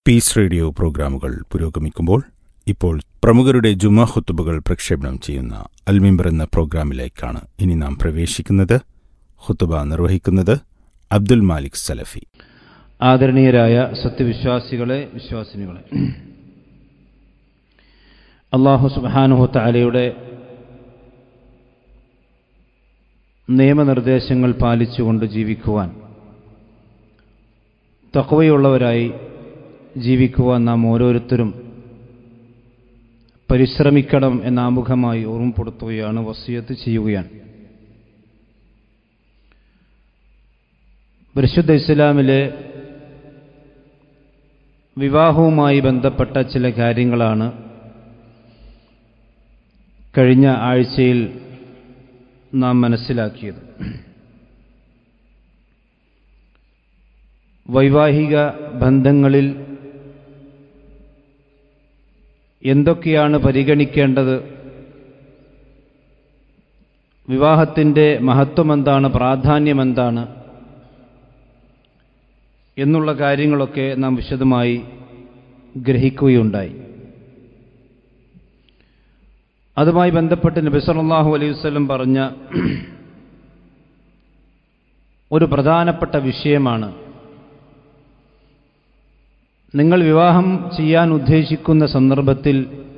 Piece radio പ്രോഗ്രാമുകൾ പുരോഗമിക്കുമ്പോൾ ഇപ്പോൾ പ്രമുഖരുടെ ജുമാ ഖുത്തുബകൾ പ്രക്ഷേപണം ചെയ്യുന്ന അൽമിംബർ എന്ന പ്രോഗ്രാമിലേക്കാണ് ഇനി നാം പ്രവേശിക്കുന്നത് ഖുത്തുബ നിർവഹിക്കുന്നത് അബ്ദുൽ മാലിക് സലഫി ആദരണീയരായ സത്യവിശ്വാസികളെ വിശ്വാസിനികളെ അള്ളാഹു സുബാനുഹത്തലയുടെ നിയമനിർദ്ദേശങ്ങൾ പാലിച്ചുകൊണ്ട് ജീവിക്കുവാൻ തക്കവയുള്ളവരായി ജീവിക്കുവാൻ നാം ഓരോരുത്തരും പരിശ്രമിക്കണം എന്ന ആമുഖമായി ഓർമ്മപ്പെടുത്തുകയാണ് വസിയത്ത് ചെയ്യുകയാണ് പരിശുദ്ധ ഇസ്ലാമിലെ വിവാഹവുമായി ബന്ധപ്പെട്ട ചില കാര്യങ്ങളാണ് കഴിഞ്ഞ ആഴ്ചയിൽ നാം മനസ്സിലാക്കിയത് വൈവാഹിക ബന്ധങ്ങളിൽ എന്തൊക്കെയാണ് പരിഗണിക്കേണ്ടത് വിവാഹത്തിൻ്റെ മഹത്വം എന്താണ് പ്രാധാന്യം എന്താണ് എന്നുള്ള കാര്യങ്ങളൊക്കെ നാം വിശദമായി ഗ്രഹിക്കുകയുണ്ടായി അതുമായി ബന്ധപ്പെട്ട് നബി സല്ലല്ലാഹു അലൈഹി വസല്ലം പറഞ്ഞ ഒരു പ്രധാനപ്പെട്ട വിഷയമാണ് നിങ്ങൾ വിവാഹം ചെയ്യാൻ ഉദ്ദേശിക്കുന്ന സന്ദർഭത്തിൽ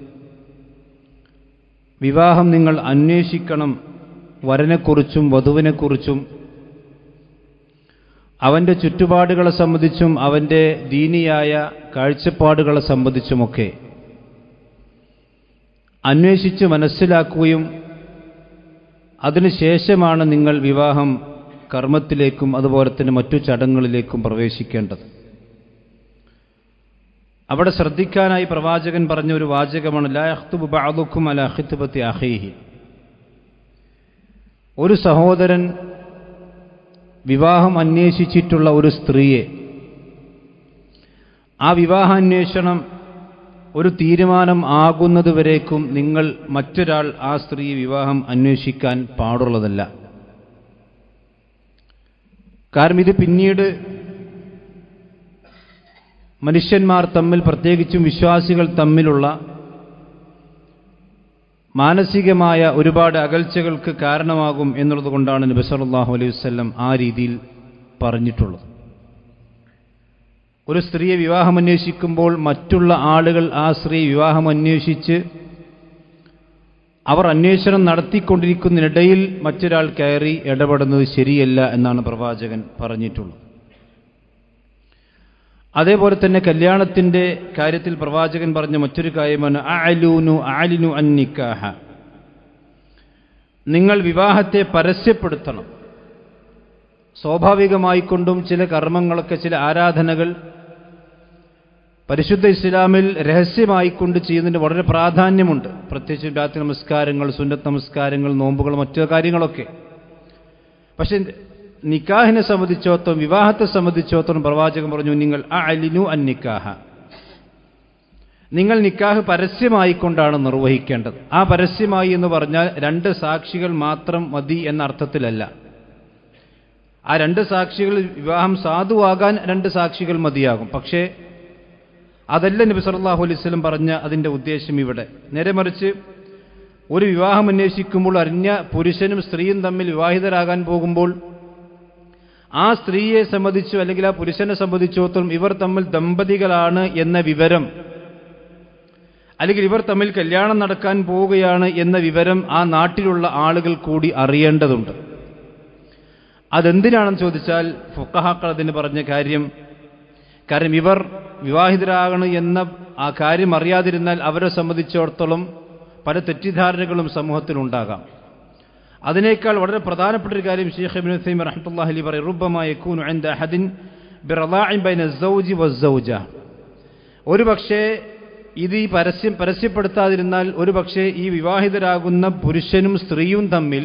വിവാഹം നിങ്ങൾ അന്വേഷിക്കണം വരനെക്കുറിച്ചും വധുവിനെക്കുറിച്ചും അവൻ്റെ ചുറ്റുപാടുകളെ സംബന്ധിച്ചും അവൻ്റെ ദീനിയായ കാഴ്ചപ്പാടുകളെ സംബന്ധിച്ചുമൊക്കെ അന്വേഷിച്ച് മനസ്സിലാക്കുകയും അതിനുശേഷമാണ് നിങ്ങൾ വിവാഹം കർമ്മത്തിലേക്കും അതുപോലെ തന്നെ മറ്റു ചടങ്ങുകളിലേക്കും പ്രവേശിക്കേണ്ടത് അവിടെ ശ്രദ്ധിക്കാനായി പ്രവാചകൻ പറഞ്ഞ ഒരു വാചകമാണ് ലാ അഖ്തുബു ബഅദുക്കും അല ഖിത്ബത്തി അഖീഹി ഒരു സഹോദരൻ വിവാഹം അന്വേഷിച്ചിട്ടുള്ള ഒരു സ്ത്രീയെ ആ വിവാഹാന്വേഷണം ഒരു തീരുമാനം ആകുന്നതുവരേക്കും നിങ്ങൾ മറ്റൊരാൾ ആ സ്ത്രീ വിവാഹം അന്വേഷിക്കാൻ പാടുള്ളതല്ല കാരണം ഇത് പിന്നീട് മനുഷ്യന്മാർ തമ്മിൽ പ്രത്യേകിച്ചും വിശ്വാസികൾ തമ്മിലുള്ള മാനസികമായ ഒരുപാട് അകൽച്ചകൾക്ക് കാരണമാകും എന്നുള്ളത് കൊണ്ടാണ് നബി സല്ലല്ലാഹു അലൈഹി വസല്ലം ആ രീതിയിൽ പറഞ്ഞിട്ടുള്ളത് ഒരു സ്ത്രീയെ വിവാഹം അന്വേഷിക്കുമ്പോൾ മറ്റുള്ള ആളുകൾ ആ സ്ത്രീ വിവാഹം അന്വേഷിച്ച് അവർ അന്വേഷണം നടത്തിക്കൊണ്ടിരിക്കുന്നതിനിടയിൽ മറ്റൊരാൾ കയറി ഇടപെടുന്നത് ശരിയല്ല എന്നാണ് പ്രവാചകൻ പറഞ്ഞിട്ടുള്ളത് അതേപോലെ തന്നെ കല്യാണത്തിന്റെ കാര്യത്തിൽ പ്രവാചകൻ പറഞ്ഞ മറ്റൊരു കാര്യമാണ് അലൂനു ആലിനു അന്നിക്കാഹ നിങ്ങൾ വിവാഹത്തെ പരസ്യപ്പെടുത്തണം സ്വാഭാവികമായിക്കൊണ്ടും ചില കർമ്മങ്ങളൊക്കെ ചില ആരാധനകൾ പരിശുദ്ധ ഇസ്ലാമിൽ രഹസ്യമായിക്കൊണ്ട് ചെയ്യുന്നതിന് വളരെ പ്രാധാന്യമുണ്ട് പ്രത്യേകിച്ച് രാത്രി നമസ്കാരങ്ങൾ സുന്നത്ത് നമസ്കാരങ്ങൾ നോമ്പുകൾ മറ്റു കാര്യങ്ങളൊക്കെ പക്ഷെ നിക്കാഹിനെ സംബന്ധിച്ചോത്തോളം വിവാഹത്തെ സംബന്ധിച്ചോത്തോളം പ്രവാചകൻ പറഞ്ഞു നിങ്ങൾ അലിനു അൻ നിക്കാഹ നിങ്ങൾ നിക്കാഹ് പരസ്യമായിക്കൊണ്ടാണ് നിർവഹിക്കേണ്ടത് ആ പരസ്യമായി എന്ന് പറഞ്ഞാൽ രണ്ട് സാക്ഷികൾ മാത്രം മതി എന്ന അർത്ഥത്തിലല്ല ആ രണ്ട് സാക്ഷികൾ വിവാഹം സാധുവാകാൻ രണ്ട് സാക്ഷികൾ മതിയാകും പക്ഷേ അതല്ല നബി സല്ലല്ലാഹു അലൈഹി വസല്ലം പറഞ്ഞ അതിൻ്റെ ഉദ്ദേശം ഇവിടെ നേരെ മറിച്ച് ഒരു വിവാഹം അന്വേഷിക്കുമ്പോൾ അറിഞ്ഞ പുരുഷനും സ്ത്രീയും തമ്മിൽ വിവാഹിതരാകാൻ പോകുമ്പോൾ ആ സ്ത്രീയെ സംബന്ധിച്ചോ അല്ലെങ്കിൽ ആ പുരുഷനെ സംബന്ധിച്ചിടത്തോളം ഇവർ തമ്മിൽ ദമ്പതികളാണ് എന്ന വിവരം അല്ലെങ്കിൽ ഇവർ തമ്മിൽ കല്യാണം നടക്കാൻ പോവുകയാണ് എന്ന വിവരം ആ നാട്ടിലുള്ള ആളുകൾ കൂടി അറിയേണ്ടതുണ്ട് അതെന്തിനാണെന്ന് ചോദിച്ചാൽ ഫുക്കഹാക്കൾ അതിന് പറഞ്ഞ കാര്യം കാരണം ഇവർ വിവാഹിതരാകണം എന്ന ആ കാര്യം അറിയാതിരുന്നാൽ അവരെ സംബന്ധിച്ചിടത്തോളം പല തെറ്റിദ്ധാരണകളും സമൂഹത്തിലുണ്ടാകാം അതിനേക്കാൾ വളരെ പ്രധാനപ്പെട്ട ഒരു കാര്യം ഷെയ്ഖ് ഇബ്നു തൈമി റഹ്മത്തുള്ളാഹി അലൈഹി പറയും റുബ്ബമാ യകൂനു ഇൻദ അഹദിൻ ബിറളാഇൻ ബൈന സൗജി വസ്സൗജ ഒരു പക്ഷേ ഇത് ഈ പരസ്യം പരസ്യപ്പെടുത്താതിരുന്നാൽ ഒരു പക്ഷേ ഈ വിവാഹിതരാകുന്ന പുരുഷനും സ്ത്രീയും തമ്മിൽ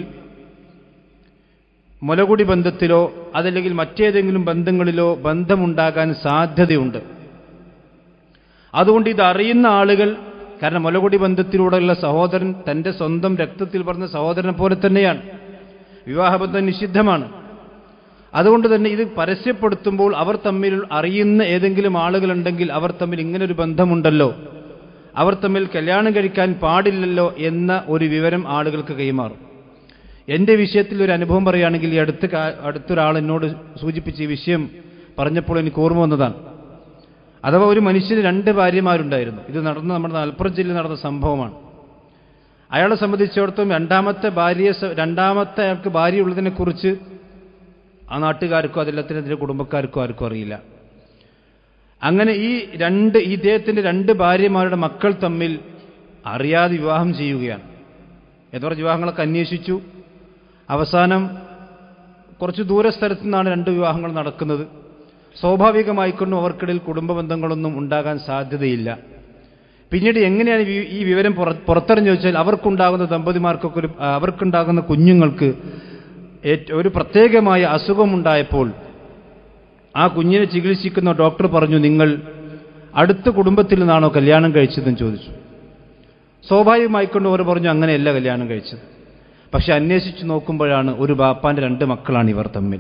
മുലകുടി ബന്ധത്തിലോ അതല്ലെങ്കിൽ മറ്റേതെങ്കിലും ബന്ധങ്ങളിലോ ബന്ധമുണ്ടാകാൻ സാധ്യതയുണ്ട് അതുകൊണ്ട് ഇത് അറിയുന്ന ആളുകൾ കാരണം മുലകുടി ബന്ധത്തിലൂടെയുള്ള സഹോദരൻ തൻ്റെ സ്വന്തം രക്തത്തിൽ പറഞ്ഞ സഹോദരനെ പോലെ തന്നെയാണ് വിവാഹബന്ധം നിഷിദ്ധമാണ് അതുകൊണ്ട് തന്നെ ഇത് പരസ്യപ്പെടുത്തുമ്പോൾ അവർ തമ്മിൽ അറിയുന്ന ഏതെങ്കിലും ആളുകളുണ്ടെങ്കിൽ അവർ തമ്മിൽ ഇങ്ങനൊരു ബന്ധമുണ്ടല്ലോ അവർ തമ്മിൽ കല്യാണം കഴിക്കാൻ പാടില്ലല്ലോ എന്ന ഒരു വിവരം ആളുകൾക്ക് കൈമാറും എൻ്റെ വിഷയത്തിൽ ഒരു അനുഭവം പറയുകയാണെങ്കിൽ ഈ അടുത്ത് കാ- അടുത്തൊരാൾ എന്നോട് സൂചിപ്പിച്ച ഈ വിഷയം പറഞ്ഞപ്പോൾ എനിക്ക് ഓർമ്മ വന്നതാണ് അഥവാ ഒരു മനുഷ്യന് രണ്ട് ഭാര്യമാരുണ്ടായിരുന്നു ഇത് നടന്ന നമ്മുടെ മലപ്പുറം ജില്ലയിൽ നടന്ന സംഭവമാണ് അയാളെ സംബന്ധിച്ചിടത്തോളം രണ്ടാമത്തെ ഭാര്യയെ സ- രണ്ടാമത്തെ അയാൾക്ക് ഭാര്യ ഉള്ളതിനെക്കുറിച്ച് ആ നാട്ടുകാർക്കോ അതിലത്തിന് അതിൻ്റെ കുടുംബക്കാർക്കോ ആർക്കും അറിയില്ല അങ്ങനെ ഈ രണ്ട് ഈ ഇദ്ദേഹത്തിൻ്റെ രണ്ട് ഭാര്യമാരുടെ മക്കൾ തമ്മിൽ അറിയാതെ വിവാഹം ചെയ്യുകയാണ് എത്ര വിവാഹങ്ങളൊക്കെ അന്വേഷിച്ചു അവസാനം കുറച്ച് ദൂരസ്ഥലത്തു നിന്നാണ് രണ്ട് വിവാഹങ്ങൾ നടക്കുന്നത് സ്വാഭാവികമായിക്കൊണ്ടും അവർക്കിടയിൽ കുടുംബ ബന്ധങ്ങളൊന്നും ഉണ്ടാകാൻ സാധ്യതയില്ല പിന്നീട് എങ്ങനെയാണ് ഈ- ഈ വിവരം പുറ- പുറത്തറിഞ്ഞു വെച്ചാൽ അവർക്കുണ്ടാകുന്ന ദമ്പതിമാർക്കൊക്കെ ഒരു ആ, അവർക്കുണ്ടാകുന്ന കുഞ്ഞുങ്ങൾക്ക് ഏറ്റ- ഒരു പ്രത്യേകമായ അസുഖമുണ്ടായപ്പോൾ ആ കുഞ്ഞിനെ ചികിത്സിക്കുന്ന ഡോക്ടർ പറഞ്ഞു നിങ്ങൾ അടുത്ത കുടുംബത്തിൽ നിന്നാണോ കല്യാണം കഴിച്ചതെന്ന് ചോദിച്ചു സ്വാഭാവികമായിക്കൊണ്ട് അവർ പറഞ്ഞു അങ്ങനെയല്ല കല്യാണം കഴിച്ചത് പക്ഷെ അന്വേഷിച്ച് നോക്കുമ്പോഴാണ് ഒരു ബാപ്പാന്റെ രണ്ട് മക്കളാണ് ഇവർ തമ്മിൽ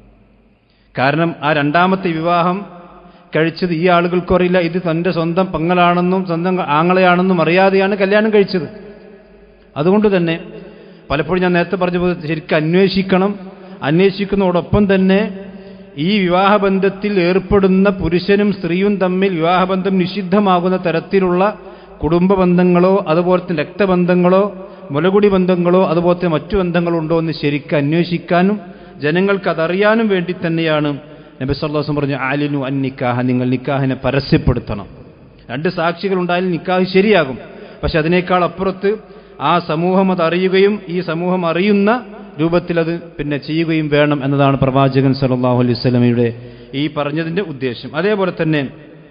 കാരണം ആ രണ്ടാമത്തെ വിവാഹം കഴിച്ചത് ഈ ആളുകൾക്കും അറിയില്ല ഇത് തൻ്റെ സ്വന്തം പങ്ങളാണെന്നും സ്വന്തം ആങ്ങളെയാണെന്നും അറിയാതെയാണ് കല്യാണം കഴിച്ചത് അതുകൊണ്ട് തന്നെ പലപ്പോഴും ഞാൻ നേരത്തെ പറഞ്ഞ പോലെ ശരിക്കും അന്വേഷിക്കണം അന്വേഷിക്കുന്നതോടൊപ്പം തന്നെ ഈ വിവാഹബന്ധത്തിൽ ഏർപ്പെടുന്ന പുരുഷനും സ്ത്രീയും തമ്മിൽ വിവാഹബന്ധം നിഷിദ്ധമാകുന്ന തരത്തിലുള്ള കുടുംബ ബന്ധങ്ങളോ അതുപോലെ തന്നെ രക്തബന്ധങ്ങളോ മുലകുടി ബന്ധങ്ങളോ അതുപോലത്തെ മറ്റു ബന്ധങ്ങളോ ഉണ്ടോ എന്ന് ശരിക്കും അന്വേഷിക്കാനും ജനങ്ങൾക്ക് അതറിയാനും വേണ്ടി തന്നെയാണ് നബി സല്ലാസം പറഞ്ഞു ആലിനു അൻ നിക്കാഹ നിങ്ങൾ നിക്കാഹിനെ പരസ്യപ്പെടുത്തണം രണ്ട് സാക്ഷികൾ ഉണ്ടായാലും നിക്കാഹ് ശരിയാകും പക്ഷെ അതിനേക്കാൾ അപ്പുറത്ത് ആ സമൂഹം അത് അറിയുകയും ഈ സമൂഹം അറിയുന്ന രൂപത്തിൽ അത് പിന്നെ ചെയ്യുകയും വേണം എന്നതാണ് പ്രവാചകൻ സല്ലല്ലാഹു അലൈഹി വസല്ലമയുടെ ഈ പറഞ്ഞതിൻ്റെ ഉദ്ദേശം അതേപോലെ തന്നെ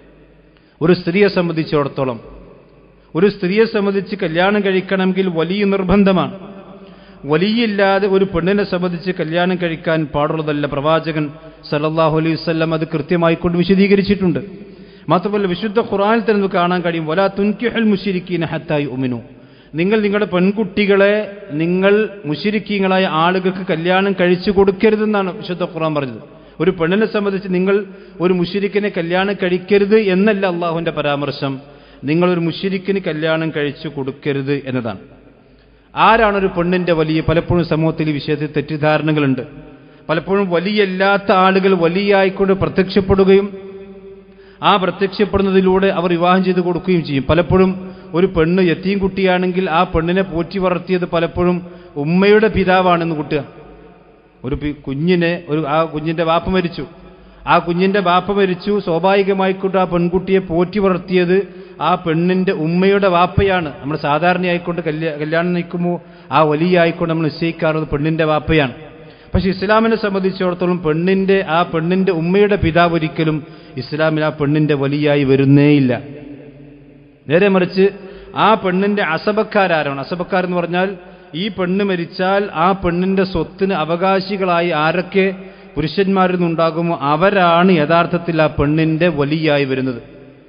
ഒരു സ്ത്രീയെ സംബന്ധിച്ചിടത്തോളം ഒരു സ്ത്രീയെ സംബന്ധിച്ച് കല്യാണം കഴിക്കണമെങ്കിൽ വലിയ നിർബന്ധമാണ് വലിയില്ലാതെ ഒരു പെണ്ണിനെ സംബന്ധിച്ച് കല്യാണം കഴിക്കാൻ പാടുള്ളതല്ല പ്രവാചകൻ സല്ലല്ലാഹു അലൈഹി വസല്ലം അത് കൃത്യമായി കൊണ്ട് വിശദീകരിച്ചിട്ടുണ്ട് മാത്രമല്ല വിശുദ്ധ ഖുർആനിൽ തന്നെ നമുക്ക് കാണാൻ കഴിയും വലാ തുൻകിഹൽ മുശിരിക്കീന ഹത്തായി ഉമിനു നിങ്ങൾ നിങ്ങളുടെ പെൺകുട്ടികളെ നിങ്ങൾ മുശിരിക്കീങ്ങളായ ആളുകൾക്ക് കല്യാണം കഴിച്ചു കൊടുക്കരുതെന്നാണ് വിശുദ്ധ ഖുർആൻ പറഞ്ഞത് ഒരു പെണ്ണിനെ സംബന്ധിച്ച് നിങ്ങൾ ഒരു മുശിരിക്കിനെ കല്യാണം കഴിക്കരുത് എന്നല്ല അള്ളാഹുവിന്റെ പരാമർശം നിങ്ങൾ ഒരു മുശിരിക്കിന് കല്യാണം കഴിച്ചു കൊടുക്കരുത് എന്നതാണ് ആരാണ് ഒരു പെണ്ണിന്റെ വലിയ പലപ്പോഴും സമൂഹത്തിൽ ഈ വിഷയത്തിൽ തെറ്റിദ്ധാരണകളുണ്ട് പലപ്പോഴും വലിയല്ലാത്ത ആളുകൾ വലിയായിക്കൊണ്ട് പ്രത്യക്ഷപ്പെടുകയും ആ പ്രത്യക്ഷപ്പെടുന്നതിലൂടെ അവർ വിവാഹം ചെയ്ത് കൊടുക്കുകയും ചെയ്യും പലപ്പോഴും ഒരു പെണ്ണ് എത്തിയും കുട്ടിയാണെങ്കിൽ ആ പെണ്ണിനെ പോറ്റി വളർത്തിയത് പലപ്പോഴും ഉമ്മയുടെ പിതാവാണെന്ന് കുട്ടുക ഒരു പി- കുഞ്ഞിനെ ഒരു ആ കുഞ്ഞിന്റെ വാപ്പ മരിച്ചു ആ കുഞ്ഞിന്റെ വാപ്പ മരിച്ചു സ്വാഭാവികമായിക്കൊണ്ട് ആ പെൺകുട്ടിയെ പോറ്റി വളർത്തിയത് ആ പെണ്ണിന്റെ ഉമ്മയുടെ വാപ്പയാണ് നമ്മൾ സാധാരണയായിക്കൊണ്ട് കല്യാ കല്യാണം നിൽക്കുമ്പോൾ ആ വലിയ ആയിക്കൊണ്ട് നമ്മൾ നിശ്ചയിക്കാറുള്ളത് പെണ്ണിന്റെ വാപ്പയാണ് പക്ഷെ ഇസ്ലാമിനെ സംബന്ധിച്ചിടത്തോളം പെണ്ണിന്റെ ആ പെണ്ണിന്റെ ഉമ്മയുടെ പിതാവ് ഒരിക്കലും ഇസ്ലാമിൽ ആ പെണ്ണിന്റെ വലിയായി വരുന്നേയില്ല നേരെ മറിച്ച് ആ പെണ്ണിന്റെ അസബക്കാരാരാണ് അസബക്കാരെന്ന് പറഞ്ഞാൽ ഈ പെണ്ണ് മരിച്ചാൽ ആ പെണ്ണിന്റെ സ്വത്തിന് അവകാശികളായി ആരൊക്കെ പുരുഷന്മാരിൽ നിന്നുണ്ടാകുമോ അവരാണ് യഥാർത്ഥത്തിൽ ആ പെണ്ണിന്റെ വലിയായി വരുന്നത്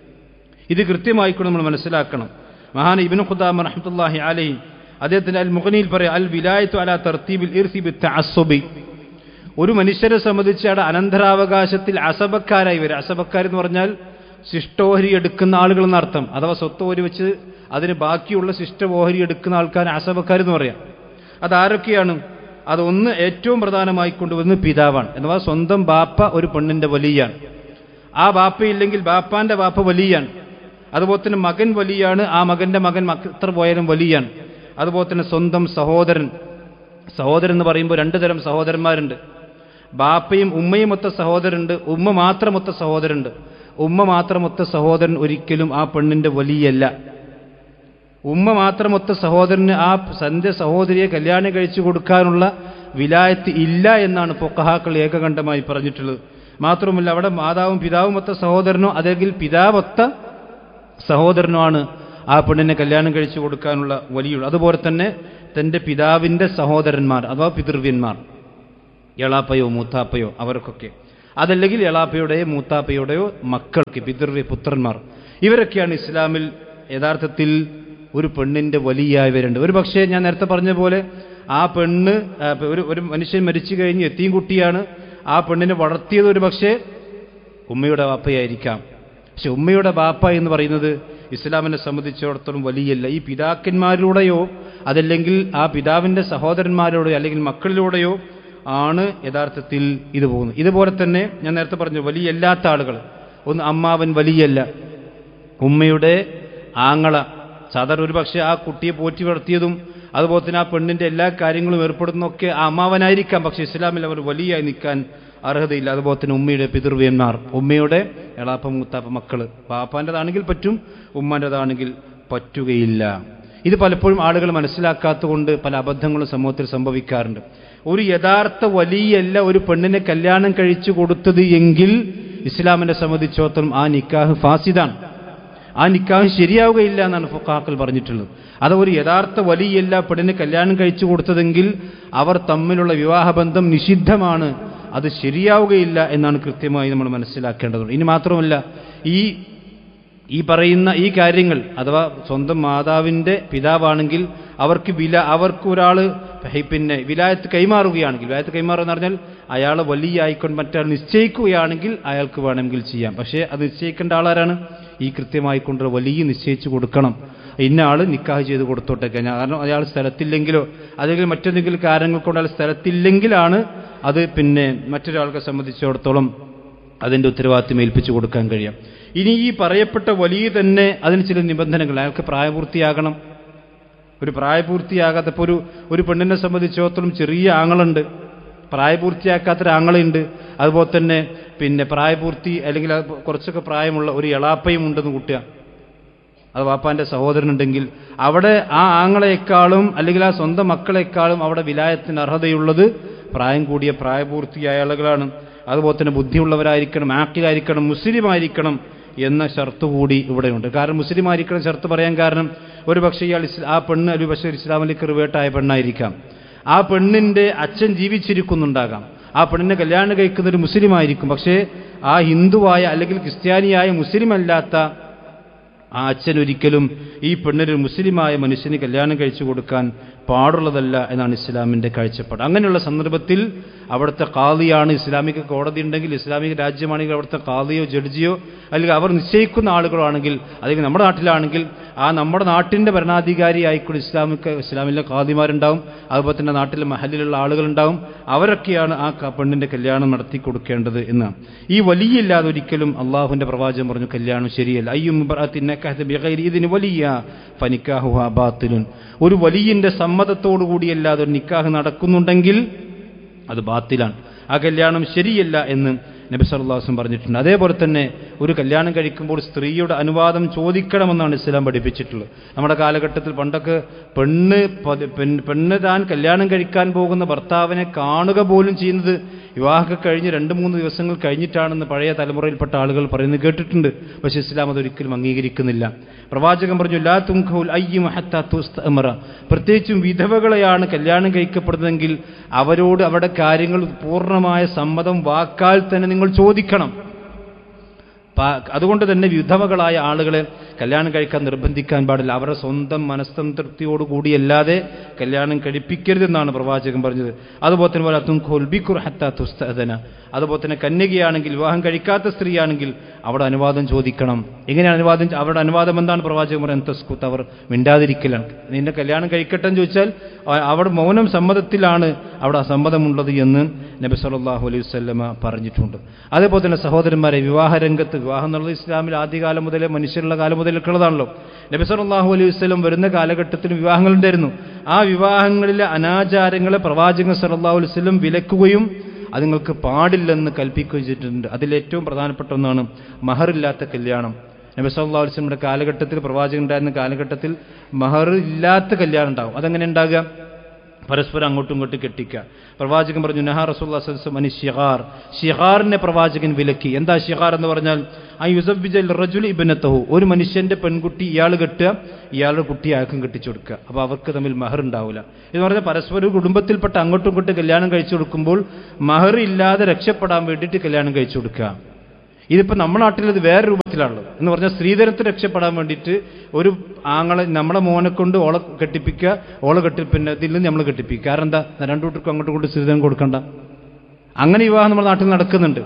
ഇത് കൃത്യമായിക്കൊണ്ട് നമ്മൾ മനസ്സിലാക്കണം മഹാൻ ഇബിൻ ഖുദാമ റഹ്മത്തുള്ളാഹി അലൈഹി അദ്ദേഹത്തിന്റെ അൽ മുഖനിയിൽ പറയാം അൽ വിലായത്തു അല തർത്തീബിൽ ഇർസി ബി തഅസ്സുബി ഒരു മനുഷ്യരെ സംബന്ധിച്ച് അവിടെ അനന്തരാവകാശത്തിൽ അസബക്കാരായി വരും അസബക്കാർ എന്ന് പറഞ്ഞാൽ ശിഷ്ടോഹരി എടുക്കുന്ന ആളുകൾ എന്നർത്ഥം അഥവാ സ്വത്ത് ഓഹരി വെച്ച് അതിന് ബാക്കിയുള്ള ശിഷ്ടോഹരി എടുക്കുന്ന ആൾക്കാർ അസബക്കാർ എന്ന് പറയാം അതാരൊക്കെയാണ് അതൊന്ന് ഏറ്റവും പ്രധാനമായി കൊണ്ടുവന്ന് പിതാവാണ് എന്നവാ സ്വന്തം ബാപ്പ ഒരു പെണ്ണിന്റെ വലിയാണ് ആ ബാപ്പയില്ലെങ്കിൽ ബാപ്പാന്റെ ബാപ്പ വലിയാണ് അതുപോലെ തന്നെ മകൻ വലിയാണ് ആ മകന്റെ മകൻ മക്ക- എത്ര പോയാലും വലിയാണ് അതുപോലെ തന്നെ സ്വന്തം സഹോദരൻ സഹോദരൻ എന്ന് പറയുമ്പോൾ രണ്ട് തരം സഹോദരന്മാരുണ്ട് ബാപ്പയും ഉമ്മയും ഒത്ത സഹോദരനുണ്ട് ഉമ്മ മാത്രമൊത്ത സഹോദരനുണ്ട് ഉമ്മ മാത്രമൊത്ത സഹോദരൻ ഒരിക്കലും ആ പെണ്ണിന്റെ വലിയല്ല ഉമ്മ മാത്രമൊത്ത സഹോദരന് ആ സന്ധ്യ സഹോദരിയെ കല്യാണം കഴിച്ചു കൊടുക്കാനുള്ള വിലായത്ത് ഇല്ല എന്നാണ് പൊക്കഹാക്കൾ ഏകകണ്ഠമായി പറഞ്ഞിട്ടുള്ളത് മാത്രമല്ല അവിടെ മാതാവും പിതാവും ഒത്ത സഹോദരനോ അല്ലെങ്കിൽ പിതാവൊത്ത സഹോദരനോ ആണ് ആ പെണ്ണിനെ കല്യാണം കഴിച്ചു കൊടുക്കാനുള്ള വലിയുള്ളൂ അതുപോലെ തന്നെ തൻ്റെ പിതാവിൻ്റെ സഹോദരന്മാർ അഥവാ പിതൃവ്യന്മാർ എളാപ്പയോ മൂത്താപ്പയോ അവർക്കൊക്കെ അതല്ലെങ്കിൽ എളാപ്പയുടെയോ മൂത്താപ്പയുടെയോ മക്കൾക്ക് പിതൃവ്യ പുത്രന്മാർ ഇവരൊക്കെയാണ് ഇസ്ലാമിൽ യഥാർത്ഥത്തിൽ ഒരു പെണ്ണിന്റെ വലിയായി വരേണ്ടത് ഒരു പക്ഷേ ഞാൻ നേരത്തെ പറഞ്ഞ പോലെ ആ പെണ്ണ് ആ, ഒരു ഒരു മനുഷ്യൻ മരിച്ചു കഴിഞ്ഞ് എത്തിയും കുട്ടിയാണ് ആ പെണ്ണിനെ വളർത്തിയത് ഒരു പക്ഷേ ഉമ്മയുടെ വാപ്പയായിരിക്കാം പക്ഷെ ഉമ്മയുടെ ബാപ്പ എന്ന് പറയുന്നത് ഇസ്ലാമിനെ സംബന്ധിച്ചിടത്തോളം വലിയല്ല ഈ പിതാക്കന്മാരിലൂടെയോ അതല്ലെങ്കിൽ ആ പിതാവിൻ്റെ സഹോദരന്മാരിലൂടെയോ അല്ലെങ്കിൽ മക്കളിലൂടെയോ ആണ് യഥാർത്ഥത്തിൽ ഇത് പോകുന്നത് ഇതുപോലെ തന്നെ ഞാൻ നേരത്തെ പറഞ്ഞു വലിയല്ലാത്ത ആളുകൾ ഒന്ന് അമ്മാവൻ വലിയല്ല ഉമ്മയുടെ ആങ്ങള സാധാരണ ഒരു പക്ഷേ ആ കുട്ടിയെ പോറ്റി വളർത്തിയതും അതുപോലെ തന്നെ ആ പെണ്ണിന്റെ എല്ലാ കാര്യങ്ങളും ഏർപ്പെടുന്നതൊക്കെ ആ അമ്മാവനായിരിക്കാം പക്ഷേ ഇസ്ലാമിൽ അവർ വലിയായി നിൽക്കാൻ അർഹതയില്ല അതുപോലെ തന്നെ ഉമ്മയുടെ പിതൃവ്യന്മാർ ഉമ്മയുടെ എളാപ്പ മൂത്താപ്പ മക്കള് പാപ്പാൻ്റെതാണെങ്കിൽ പറ്റും ഉമ്മാൻ്റെതാണെങ്കിൽ പറ്റുകയില്ല ഇത് പലപ്പോഴും ആളുകൾ മനസ്സിലാക്കാത്തതുകൊണ്ട് പല അബദ്ധങ്ങളും സമൂഹത്തിൽ സംഭവിക്കാറുണ്ട് ഒരു യഥാർത്ഥ വലിയല്ല ഒരു പെണ്ണിനെ കല്യാണം കഴിച്ചു കൊടുത്തത് എങ്കിൽ ഇസ്ലാമിനെ സംബന്ധിച്ചിടത്തോളം ആ നിക്കാഹ് ഫാസിദാണ് ആ നിക്കാഹ് ശരിയാവുകയില്ല എന്നാണ് ഫുക്കാക്കൾ പറഞ്ഞിട്ടുള്ളത് അത് ഒരു യഥാർത്ഥ വലിയല്ല പെണ്ണിന് കല്യാണം കഴിച്ചു കൊടുത്തതെങ്കിൽ അവർ തമ്മിലുള്ള വിവാഹബന്ധം നിഷിദ്ധമാണ് അത് ശരിയാവുകയില്ല എന്നാണ് കൃത്യമായി നമ്മൾ മനസ്സിലാക്കേണ്ടത് ഇനി മാത്രമല്ല ഈ ഈ പറയുന്ന ഈ കാര്യങ്ങൾ അഥവാ സ്വന്തം മാതാവിൻ്റെ പിതാവാണെങ്കിൽ അവർക്ക് വില അവർക്ക് ഒരാൾ പിന്നെ വിലായത്ത് കൈമാറുകയാണെങ്കിൽ വിലായത്ത് കൈമാറുക എന്ന് പറഞ്ഞാൽ അയാൾ വലിയ ആയിക്കൊണ്ട് മറ്റാൾ നിശ്ചയിക്കുകയാണെങ്കിൽ അയാൾക്ക് വേണമെങ്കിൽ ചെയ്യാം പക്ഷേ അത് നിശ്ചയിക്കേണ്ട ആളാരാണ് ഈ കൃത്യമായി കൊണ്ട് വലിയ നിശ്ചയിച്ചു കൊടുക്കണം ഇന്ന ആൾ നിക്കാഹ് ചെയ്ത് കൊടുത്തോട്ടെ കഴിഞ്ഞാൽ കാരണം അയാൾ സ്ഥലത്തില്ലെങ്കിലോ അല്ലെങ്കിൽ മറ്റെന്തെങ്കിലും കാരണങ്ങൾ കൊണ്ട് അയാൾ സ്ഥലത്തില്ലെങ്കിലാണ് അത് പിന്നെ മറ്റൊരാൾക്ക് സംബന്ധിച്ചിടത്തോളം അതിൻ്റെ ഉത്തരവാദിത്വം ഏൽപ്പിച്ചു കൊടുക്കാൻ കഴിയാം ഇനി ഈ പറയപ്പെട്ട വലിയ തന്നെ അതിന് ചില നിബന്ധനകൾ അയാൾക്ക് പ്രായപൂർത്തിയാകണം ഒരു പ്രായപൂർത്തിയാകാത്തപ്പോൾ ഒരു ഒരു പെണ്ണിനെ സംബന്ധിച്ചിടത്തോളം ചെറിയ ആങ്ങളുണ്ട് പ്രായപൂർത്തിയാക്കാത്തൊരു ആങ്ങളുണ്ട് അതുപോലെ തന്നെ പിന്നെ പ്രായപൂർത്തി അല്ലെങ്കിൽ അത് കുറച്ചൊക്കെ പ്രായമുള്ള ഒരു എളാപ്പയും ഉണ്ടെന്ന് കൂട്ടുക അത് വാപ്പാന്റെ സഹോദരനുണ്ടെങ്കിൽ അവിടെ ആ ആങ്ങളെക്കാളും അല്ലെങ്കിൽ ആ സ്വന്തം മക്കളെക്കാളും അവിടെ വിലായത്തിന് അർഹതയുള്ളത് പ്രായം കൂടിയ പ്രായപൂർത്തിയായ ആളുകളാണ് അതുപോലെ തന്നെ ബുദ്ധിയുള്ളവരായിരിക്കണം ആക്ടിലായിരിക്കണം മുസ്ലിം ആയിരിക്കണം എന്ന ഷർത്ത് കൂടി ഇവിടെയുണ്ട് കാരണം മുസ്ലിം ആയിരിക്കണം ഷർത്ത് പറയാൻ കാരണം ഒരു പക്ഷേ ഇയാൾ ഇസ്ലാ ആ പെണ്ണ് ഒരു പക്ഷേ ഇസ്ലാമിലേക്ക് റിവേട്ടായ പെണ്ണായിരിക്കാം ആ പെണ്ണിന്റെ അച്ഛൻ ജീവിച്ചിരിക്കുന്നുണ്ടാകാം ആ പെണ്ണിനെ കല്യാണം കഴിക്കുന്ന ഒരു മുസ്ലിം ആയിരിക്കും പക്ഷേ ആ ഹിന്ദുവായ അല്ലെങ്കിൽ ക്രിസ്ത്യാനിയായ മുസ്ലിം അല്ലാത്ത ആ അച്ഛൻ ഒരിക്കലും ഈ പെണ്ണിനൊരു മുസ്ലിമായ മനുഷ്യന് കല്യാണം കഴിച്ചു കൊടുക്കാൻ പാടുള്ളതല്ല എന്നാണ് ഇസ്ലാമിന്റെ കാഴ്ചപ്പാട് അങ്ങനെയുള്ള സന്ദർഭത്തിൽ അവിടുത്തെ കാളിയാണ് ഇസ്ലാമിക കോടതി ഉണ്ടെങ്കിൽ ഇസ്ലാമിക രാജ്യമാണെങ്കിൽ അവിടുത്തെ കാളിയോ ജഡ്ജിയോ അല്ലെങ്കിൽ അവർ നിശ്ചയിക്കുന്ന ആളുകളോ ആണെങ്കിൽ അല്ലെങ്കിൽ നമ്മുടെ നാട്ടിലാണെങ്കിൽ ആ നമ്മുടെ നാട്ടിന്റെ ഭരണാധികാരി ആയിക്കൂടി ഇസ്ലാമിക ഇസ്ലാമിലെ കാദിമാരുണ്ടാവും അതുപോലെ തന്നെ നാട്ടിലെ മഹലിലുള്ള ആളുകളുണ്ടാവും അവരൊക്കെയാണ് ആ ക- പെണ്ണിന്റെ കല്യാണം നടത്തി കൊടുക്കേണ്ടത് എന്ന് ഈ വലിയില്ലാതെ ഒരിക്കലും അള്ളാഹുവിന്റെ പ്രവാചകം പറഞ്ഞു കല്യാണം ശരിയല്ല അയ്യും ഇതിന് വലിയ ഫനിക്കാഹു ബാത്തിലുൻ ഒരു വലിയന്റെ സമ്മതത്തോടു കൂടിയല്ലാതെ ഒരു നിക്കാഹ് നടക്കുന്നുണ്ടെങ്കിൽ അത് ബാത്തിലാണ് ആ കല്യാണം ശരിയല്ല എന്ന് നബി സല്ലാസും പറഞ്ഞിട്ടുണ്ട് അതേപോലെ തന്നെ ഒരു കല്യാണം കഴിക്കുമ്പോൾ സ്ത്രീയുടെ അനുവാദം ചോദിക്കണമെന്നാണ് ഇസ്ലാം പഠിപ്പിച്ചിട്ടുള്ളത് നമ്മുടെ കാലഘട്ടത്തിൽ പണ്ടൊക്കെ പെണ്ണ് പതി- പെൺ- പെണ്ണ് താൻ കല്യാണം കഴിക്കാൻ പോകുന്ന ഭർത്താവിനെ കാണുക പോലും ചെയ്യുന്നത് വിവാഹമൊക്കെ കഴിഞ്ഞ് രണ്ട് മൂന്ന് ദിവസങ്ങൾ കഴിഞ്ഞിട്ടാണെന്ന് പഴയ തലമുറയിൽപ്പെട്ട ആളുകൾ പറയുന്നത് കേട്ടിട്ടുണ്ട് പക്ഷേ ഇസ്ലാം അതൊരിക്കലും അംഗീകരിക്കുന്നില്ല പ്രവാചകൻ പറഞ്ഞു ലാ തുംഖുൽ അയ്യും പ്രത്യേകിച്ചും വിധവകളെയാണ് കല്യാണം കഴിക്കപ്പെടുന്നതെങ്കിൽ അവരോട് അവിടെ കാര്യങ്ങൾ പൂർണ്ണമായ സമ്മതം വാക്കാൽ തന്നെ നിങ്ങൾ ചോദിക്കണം പാ- അതുകൊണ്ട് തന്നെ വിധവകളായ ആളുകളെ കല്യാണം കഴിക്കാൻ നിർബന്ധിക്കാൻ പാടില്ല അവരുടെ സ്വന്തം മനസ്സംതൃപ്തിയോടുകൂടിയല്ലാതെ കല്യാണം കഴിപ്പിക്കരുതെന്നാണ് പ്രവാചകൻ പറഞ്ഞത് അതുപോലെ തന്നെ പോലെ തുൻഖുൽബിഖുർ ഹത്താ തുസ്തഅദന അതുപോലെ തന്നെ കന്യകയാണെങ്കിൽ വിവാഹം കഴിക്കാത്ത സ്ത്രീയാണെങ്കിൽ അവിടെ അനുവാദം ചോദിക്കണം എങ്ങനെയാണ് അനുവാദം ചോ- അവരുടെ അനുവാദം എന്താണ് പ്രവാചകൻ പറയുന്നത് തസ്കുത്ത് അവർ മിണ്ടാതിരിക്കലാണ് നിന്നെ കല്യാണം കഴിക്കട്ടെ എന്ന് ചോദിച്ചാൽ അ- അവിടെ മൗനം സമ്മതത്തിലാണ് അവിടെ അസമ്മതമുള്ളത് എന്ന് നബി സല്ലല്ലാഹു അലൈഹി വസല്ലമ പറഞ്ഞിട്ടുണ്ട് അതേപോലെ തന്നെ സഹോദരന്മാരെ വിവാഹ രംഗത്ത് വിവാഹം എന്നുള്ളത് ഇസ്ലാമിൽ ആദ്യകാലം മുതലേ മനുഷ്യരുടെ കാലം മുതലൊക്കെ ഉള്ളതാണല്ലോ നബി സല്ലല്ലാഹു അലൈഹി വസല്ലം വരുന്ന കാലഘട്ടത്തിൽ വിവാഹങ്ങളുണ്ടായിരുന്നു ആ വിവാഹങ്ങളിലെ അനാചാരങ്ങളെ പ്രവാചകൻ സല്ലല്ലാഹു അലൈഹി വസല്ലം വിലക്കുകയും അത് നിങ്ങൾക്ക് പാടില്ലെന്ന് കൽപ്പിക്കുകയും ചെയ്തിട്ടുണ്ട് അതിലേറ്റവും പ്രധാനപ്പെട്ട ഒന്നാണ് മഹറില്ലാത്ത കല്യാണം നബി സല്ലല്ലാഹു അലൈഹി വസല്ലമയുടെ കാലഘട്ടത്തിൽ പ്രവാചകൻ ഉണ്ടായിരുന്ന കാലഘട്ടത്തിൽ മഹർ ഇല്ലാത്ത കല്യാണം ഉണ്ടാവും അതെങ്ങനെ ഉണ്ടാകുക പരസ്പരം അങ്ങോട്ടും ഇങ്ങോട്ടും കെട്ടിക്കുക പ്രവാചകൻ പറഞ്ഞു നഹാ റസൂൽ അനി ഷിഹാർ ഷിഹാറിനെ പ്രവാചകൻ വിലക്കി എന്താ ഷിഹാർ എന്ന് പറഞ്ഞാൽ ആ യുസബിജൽ റജുൽ ഇബനത്തഹു ഒരു മനുഷ്യന്റെ പെൺകുട്ടി ഇയാൾ കെട്ടുക ഇയാളുടെ കുട്ടി അയാൾക്കും കെട്ടിച്ചു കൊടുക്കുക അപ്പോൾ അവർക്ക് തമ്മിൽ മഹർ ഉണ്ടാവില്ല എന്ന് പറഞ്ഞാൽ പരസ്പരം ഒരു കുടുംബത്തിൽപ്പെട്ട അങ്ങോട്ടും ഇങ്ങോട്ടും കല്യാണം കഴിച്ചു കൊടുക്കുമ്പോൾ മഹർ ഇല്ലാതെ രക്ഷപ്പെടാൻ വേണ്ടിയിട്ട് കല്യാണം കഴിച്ചു കൊടുക്കുക ഇതിപ്പോൾ നമ്മുടെ നാട്ടിൽ ഇത് വേറെ രൂപത്തിലാണുള്ളത് എന്ന് പറഞ്ഞാൽ സ്ത്രീധനത്തിന് രക്ഷപ്പെടാൻ വേണ്ടിയിട്ട് ഒരു ആങ്ങളെ നമ്മളെ മോനെ കൊണ്ട് ഓളെ കെട്ടിപ്പിക്കുക ഓളെ കെട്ടി പിന്നെ ഇതിൽ നിന്ന് നമ്മൾ കെട്ടിപ്പിക്കുക കാരണം എന്താ രണ്ടു കൂട്ടർക്കും അങ്ങോട്ടും ഇങ്ങോട്ടും സ്ത്രീധനം കൊടുക്കണ്ട അങ്ങനെ വിവാഹം നമ്മുടെ നാട്ടിൽ നടക്കുന്നുണ്ട്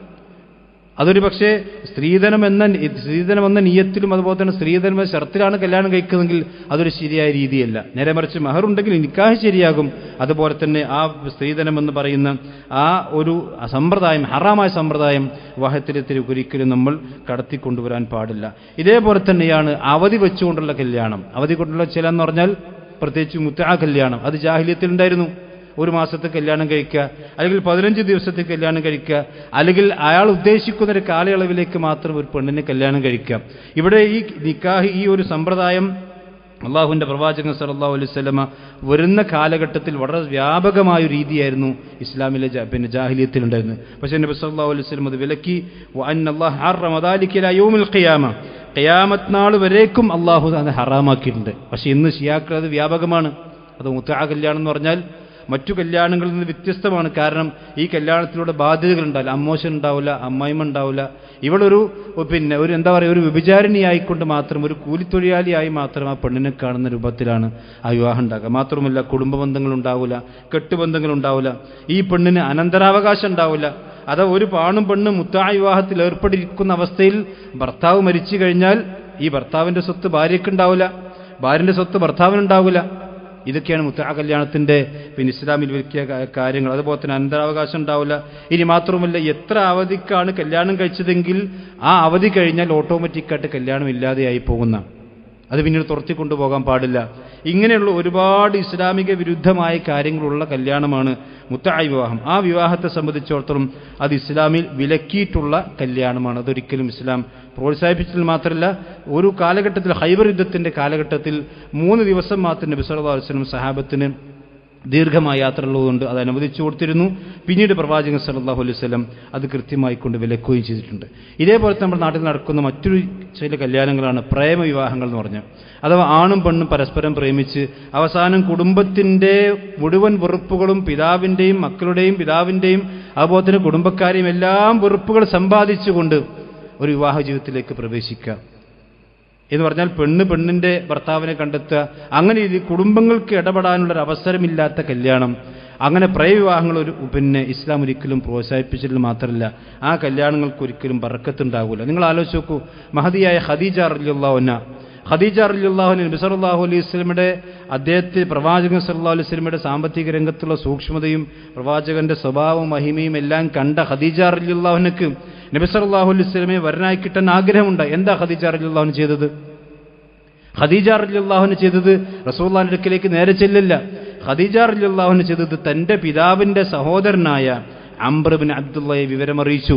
അതൊരു പക്ഷേ സ്ത്രീധനം എന്ന സ്ത്രീധനം എന്ന നീയത്തിലും അതുപോലെ തന്നെ സ്ത്രീധനം എന്ന ഷർത്തിലാണ് കല്യാണം കഴിക്കുന്നതെങ്കിൽ അതൊരു ശരിയായ രീതിയല്ല നേരെ മറിച്ച് മഹറുണ്ടെങ്കിൽ നിക്കാഹ് ശരിയാകും അതുപോലെ തന്നെ ആ സ്ത്രീധനം എന്ന് പറയുന്ന ആ ഒരു സമ്പ്രദായം ഹറാമായ സമ്പ്രദായം വിവാഹത്തിലെത്തി ഒരിക്കലും നമ്മൾ കടത്തിക്കൊണ്ടുവരാൻ പാടില്ല ഇതേപോലെ തന്നെയാണ് അവധി വെച്ചുകൊണ്ടുള്ള കല്യാണം അവധി കൊണ്ടുള്ള ചില എന്ന് പറഞ്ഞാൽ പ്രത്യേകിച്ച് മുത്താ കല്യാണം അത് ജാഹില്യത്തിലുണ്ടായിരുന്നു ഒരു മാസത്തെ കല്യാണം കഴിക്കുക അല്ലെങ്കിൽ പതിനഞ്ച് ദിവസത്തെ കല്യാണം കഴിക്കുക അല്ലെങ്കിൽ അയാൾ ഉദ്ദേശിക്കുന്ന ഒരു കാലയളവിലേക്ക് മാത്രം ഒരു പെണ്ണിനെ കല്യാണം കഴിക്കുക ഇവിടെ ഈ നിക്കാഹ് ഈ ഒരു സമ്പ്രദായം അള്ളാഹുവിൻ്റെ പ്രവാചകൻ സല്ലല്ലാഹു അലൈഹി വസല്ലമ വരുന്ന കാലഘട്ടത്തിൽ വളരെ വ്യാപകമായ ഒരു രീതിയായിരുന്നു ഇസ്ലാമിലെ ജാ- പിന്നെ ജാഹിലിയത്തിലുണ്ടായിരുന്നത് പക്ഷേ നബി സല്ലല്ലാഹു അലൈഹി വസല്ലം അത് വിലക്കി അള്ളാഹ് ഹറമ ദാലിക ഇലാ യൗമിൽ ഖിയാമ ഖിയാമത്ത് നാൾ വരേക്കും അള്ളാഹു അത് ഹറാമാക്കിയിട്ടുണ്ട് പക്ഷേ ഇന്ന് ഷിയാക്കൾ അത് വ്യാപകമാണ് അത് മുത്താ കല്യാണം എന്ന് പറഞ്ഞാൽ മറ്റു കല്യാണങ്ങളിൽ നിന്ന് വ്യത്യസ്തമാണ് കാരണം ഈ കല്യാണത്തിലൂടെ ബാധ്യതകൾ ഉണ്ടാവില്ല അമ്മോശൻ ഉണ്ടാവില്ല അമ്മായിമ്മ ഉണ്ടാവില്ല ഇവളൊരു പിന്നെ ഒരു എന്താ പറയുക ഒരു വ്യഭിചാരിണിയായിക്കൊണ്ട് മാത്രം ഒരു കൂലിത്തൊഴിലാളിയായി മാത്രം ആ പെണ്ണിനെ കാണുന്ന രൂപത്തിലാണ് ആ വിവാഹം ഉണ്ടാക്കുക മാത്രമല്ല കുടുംബ ബന്ധങ്ങൾ ഉണ്ടാവില്ല കെട്ടുബന്ധങ്ങൾ ഉണ്ടാവില്ല ഈ പെണ്ണിന് അനന്തരാവകാശം ഉണ്ടാവില്ല അത് ഒരു പാണും പെണ്ണും മുത്താ വിവാഹത്തിൽ ഏർപ്പെട്ടിരിക്കുന്ന അവസ്ഥയിൽ ഭർത്താവ് മരിച്ചു കഴിഞ്ഞാൽ ഈ ഭർത്താവിന്റെ സ്വത്ത് ഭാര്യയ്ക്കുണ്ടാവില്ല ഭാര്യന്റെ സ്വത്ത് ഭർത്താവിനുണ്ടാവില്ല ഇതൊക്കെയാണ് മുത്താ കല്യാണത്തിന്റെ പിന്നെ ഇസ്ലാമിൽ വിലക്കിയ കാ- കാര്യങ്ങൾ അതുപോലെ തന്നെ അനന്തരാവകാശം ഉണ്ടാവില്ല ഇനി മാത്രമല്ല എത്ര അവധിക്കാണ് കല്യാണം കഴിച്ചതെങ്കിൽ ആ അവധി കഴിഞ്ഞാൽ ഓട്ടോമാറ്റിക്കായിട്ട് കല്യാണം ഇല്ലാതെയായി പോകുന്ന അത് പിന്നീട് തുറത്തി കൊണ്ടുപോകാൻ പാടില്ല ഇങ്ങനെയുള്ള ഒരുപാട് ഇസ്ലാമിക വിരുദ്ധമായ കാര്യങ്ങളുള്ള കല്യാണമാണ് മുത്തായി വിവാഹം ആ വിവാഹത്തെ സംബന്ധിച്ചിടത്തോളം അത് ഇസ്ലാമിൽ വിലക്കിയിട്ടുള്ള കല്യാണമാണ് അതൊരിക്കലും ഇസ്ലാം പ്രോത്സാഹിപ്പിച്ചതിൽ മാത്രമല്ല ഒരു കാലഘട്ടത്തിൽ ഹൈബർ യുദ്ധത്തിന്റെ കാലഘട്ടത്തിൽ മൂന്ന് ദിവസം മാത്രം നബി സല്ലല്ലാഹു അലൈഹി വസല്ലം സഹാബത്തിന് ദീർഘമായ യാത്രയുള്ളതുകൊണ്ട് അത് അനുവദിച്ചു കൊടുത്തിരുന്നു പിന്നീട് പ്രവാചകൻ സല്ലല്ലാഹു അലൈഹി വസല്ലം അത് കൃത്യമായി കൊണ്ട് വിലക്കുകയും ചെയ്തിട്ടുണ്ട് ഇതേപോലെ നമ്മുടെ നാട്ടിൽ നടക്കുന്ന മറ്റൊരു ചില കല്യാണങ്ങളാണ് പ്രേമവിവാഹങ്ങൾ എന്ന് പറഞ്ഞാൽ അഥവാ ആണും പെണ്ണും പരസ്പരം പ്രേമിച്ച് അവസാനം കുടുംബത്തിൻ്റെ മുഴുവൻ വെറുപ്പുകളും പിതാവിൻ്റെയും മക്കളുടെയും പിതാവിൻ്റെയും അതുപോലെ തന്നെ കുടുംബക്കാരെയും എല്ലാം വെറുപ്പുകൾ സമ്പാദിച്ചുകൊണ്ട് ഒരു വിവാഹ ജീവിതത്തിലേക്ക് പ്രവേശിക്കുക എന്ന് പറഞ്ഞാൽ പെണ്ണ് പെണ്ണിന്റെ ഭർത്താവിനെ കണ്ടെത്തുക അങ്ങനെ ഇത് കുടുംബങ്ങൾക്ക് ഇടപെടാനുള്ള ഒരു അവസരമില്ലാത്ത കല്യാണം അങ്ങനെ പ്രയവിവാഹങ്ങൾ ഒരു പിന്നെ ഇസ്ലാം ഒരിക്കലും പ്രോത്സാഹിപ്പിച്ചിട്ട് മാത്രമല്ല ആ കല്യാണങ്ങൾക്ക് ഒരിക്കലും ബറക്കത്തുണ്ടാകില്ല നിങ്ങൾ ആലോചിച്ച് നോക്കൂ മഹതിയായ ഖദീജ റലിയുള്ളവന്ന ഖദീജ റലിയുള്ളാഹുന് നബി സല്ലല്ലാഹു അലൈഹി വസല്ലമയുടെ അദ്ദേഹത്തെ പ്രവാചകൻ സല്ലല്ലാഹു അലൈഹി വസല്ലമയുടെ സാമ്പത്തിക രംഗത്തുള്ള സൂക്ഷ്മതയും പ്രവാചകന്റെ സ്വഭാവവും മഹിമയും എല്ലാം കണ്ട ഖദീജ റലിയുള്ളാഹുനക്ക് നബി സല്ലല്ലാഹു അലൈഹി വസല്ലമയെ വരനായി കിട്ടാൻ ആഗ്രഹമുണ്ട് എന്താ ഖദീജ റലിയുള്ളാഹുന് ചെയ്തത് ഖദീജ റലിയുള്ളാഹുന് ചെയ്തത് റസൂള്ളാന്റെ അടുക്കിലേക്ക് നേരെ ചെല്ലില്ല ഖദീജ റലിയുള്ളാഹുന് ചെയ്തത് തന്റെ പിതാവിന്റെ സഹോദരനായ അംബ്രബിൻ അബ്ദുള്ളയെ വിവരമറിയിച്ചു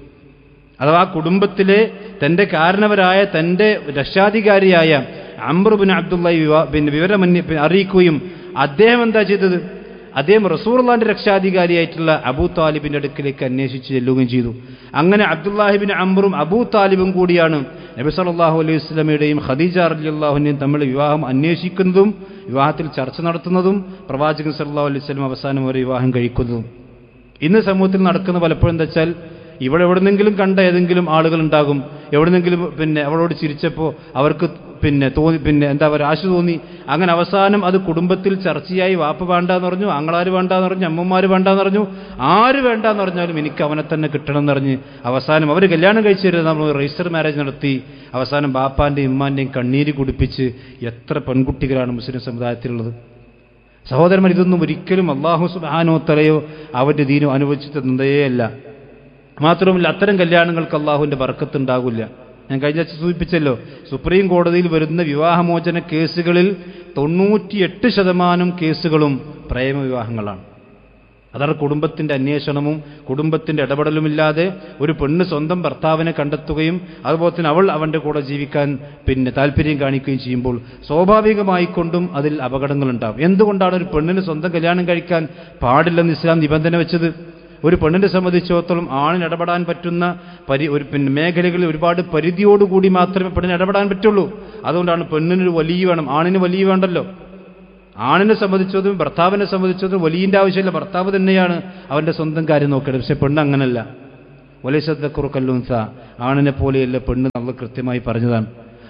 അഥവാ കുടുംബത്തിലെ തന്റെ കാരണവരായ തന്റെ രക്ഷാധികാരിയായ അംബ്രബിൻ അബ്ദുള്ളയെ വിവാ- പിന്നെ വിവരം അന്വ- അറിയിക്കുകയും അദ്ദേഹം എന്താ ചെയ്തത് അദ്ദേഹം റസൂർലാന്റെ രക്ഷാധികാരിയായിട്ടുള്ള അബൂ താലിബിന്റെ അടുക്കിലേക്ക് അന്വേഷിച്ച് ചെല്ലുകയും ചെയ്തു അങ്ങനെ അബ്ദുല്ലാഹിബിൻ അംബറും അബൂ താലിബും കൂടിയാണ് നബി സല്ലല്ലാഹു അലൈഹി വസല്ലമയുടെയും ഖദീജ റളിയല്ലാഹുവിന്റെയും തമ്മിൽ വിവാഹം അന്വേഷിക്കുന്നതും വിവാഹത്തിൽ ചർച്ച നടത്തുന്നതും പ്രവാചകൻ സല്ലല്ലാഹു അലൈഹി വസല്ലം അവസാനം ഒരു വിവാഹം കഴിക്കുന്നതും ഇന്ന് സമൂഹത്തിൽ നടക്കുന്ന പലപ്പോഴും എന്താ വെച്ചാൽ ഇവിടെ എവിടെന്നെങ്കിലും കണ്ട ഏതെങ്കിലും ആളുകൾ ഉണ്ടാകും എവിടെന്നെങ്കിലും പിന്നെ അവളോട് ചിരിച്ചപ്പോൾ അവർക്ക് പിന്നെ തോന്നി പിന്നെ എന്താ പറയുക ആശ തോന്നി അങ്ങനെ അവസാനം അത് കുടുംബത്തിൽ ചർച്ചയായി വാപ്പ വേണ്ടാന്ന് പറഞ്ഞു ആങ്ങളാര് വേണ്ടാന്ന് പറഞ്ഞു അമ്മമാര് വേണ്ടാന്ന് പറഞ്ഞു ആര് വേണ്ടാന്ന് പറഞ്ഞാലും എനിക്ക് അവനെ തന്നെ കിട്ടണം എന്ന് പറഞ്ഞ് അവസാനം അവർ കല്യാണം കഴിച്ചു തരുന്നത് നമ്മൾ രജിസ്റ്റർ മാരേജ് നടത്തി അവസാനം ബാപ്പാന്റെയും ഇമ്മാന്റെയും കണ്ണീര് കുടിപ്പിച്ച് എത്ര പെൺകുട്ടികളാണ് മുസ്ലിം സമുദായത്തിലുള്ളത് സഹോദരന്മാർ ഇതൊന്നും ഒരിക്കലും അള്ളാഹു സുബാനോ തലയോ അവന്റെ ദീനോ അനുവദിച്ചു തന്നതേയല്ല മാത്രവുമല്ല അത്തരം കല്യാണങ്ങൾക്ക് അള്ളാഹുവിന്റെ ബർക്കത്തുണ്ടാകില്ല ഞാൻ കഴിഞ്ഞ ആഴ്ച സൂചിപ്പിച്ചല്ലോ സുപ്രീം കോടതിയിൽ വരുന്ന വിവാഹമോചന കേസുകളിൽ തൊണ്ണൂറ്റിയെട്ട് ശതമാനം കേസുകളും പ്രേമവിവാഹങ്ങളാണ് അതാണ് കുടുംബത്തിന്റെ അന്വേഷണവും കുടുംബത്തിന്റെ ഇടപെടലുമില്ലാതെ ഒരു പെണ്ണ് സ്വന്തം ഭർത്താവിനെ കണ്ടെത്തുകയും അതുപോലെ തന്നെ അവൾ അവന്റെ കൂടെ ജീവിക്കാൻ പിന്നെ താല്പര്യം കാണിക്കുകയും ചെയ്യുമ്പോൾ സ്വാഭാവികമായിക്കൊണ്ടും അതിൽ അപകടങ്ങളുണ്ടാവും എന്തുകൊണ്ടാണ് ഒരു പെണ്ണിന് സ്വന്തം കല്യാണം കഴിക്കാൻ പാടില്ലെന്ന് ഇസ്ലാം നിബന്ധന വെച്ചത് ഒരു പെണ്ണിനെ സംബന്ധിച്ചിടത്തോളം ആണിന് ഇടപെടാൻ പറ്റുന്ന പരി ഒരു പിന്നെ മേഖലകളിൽ ഒരുപാട് പരിധിയോടുകൂടി മാത്രമേ പെണ്ണിന് ഇടപെടാൻ പറ്റുള്ളൂ അതുകൊണ്ടാണ് പെണ്ണിനൊരു വലിയ വേണം ആണിന് വലിയ വേണ്ടല്ലോ ആണിനെ സംബന്ധിച്ചതും ഭർത്താവിനെ സംബന്ധിച്ചതും വലിയൻ്റെ ആവശ്യമില്ല ഭർത്താവ് തന്നെയാണ് അവന്റെ സ്വന്തം കാര്യം നോക്കേണ്ടത് പക്ഷെ പെണ്ണ് അങ്ങനല്ല വലിയ ശ്രദ്ധക്കുറുക്കല്ലുൻസ ആണിനെ പോലെയല്ല പെണ്ണ് നമ്മൾ കൃത്യമായി പറഞ്ഞതാണ്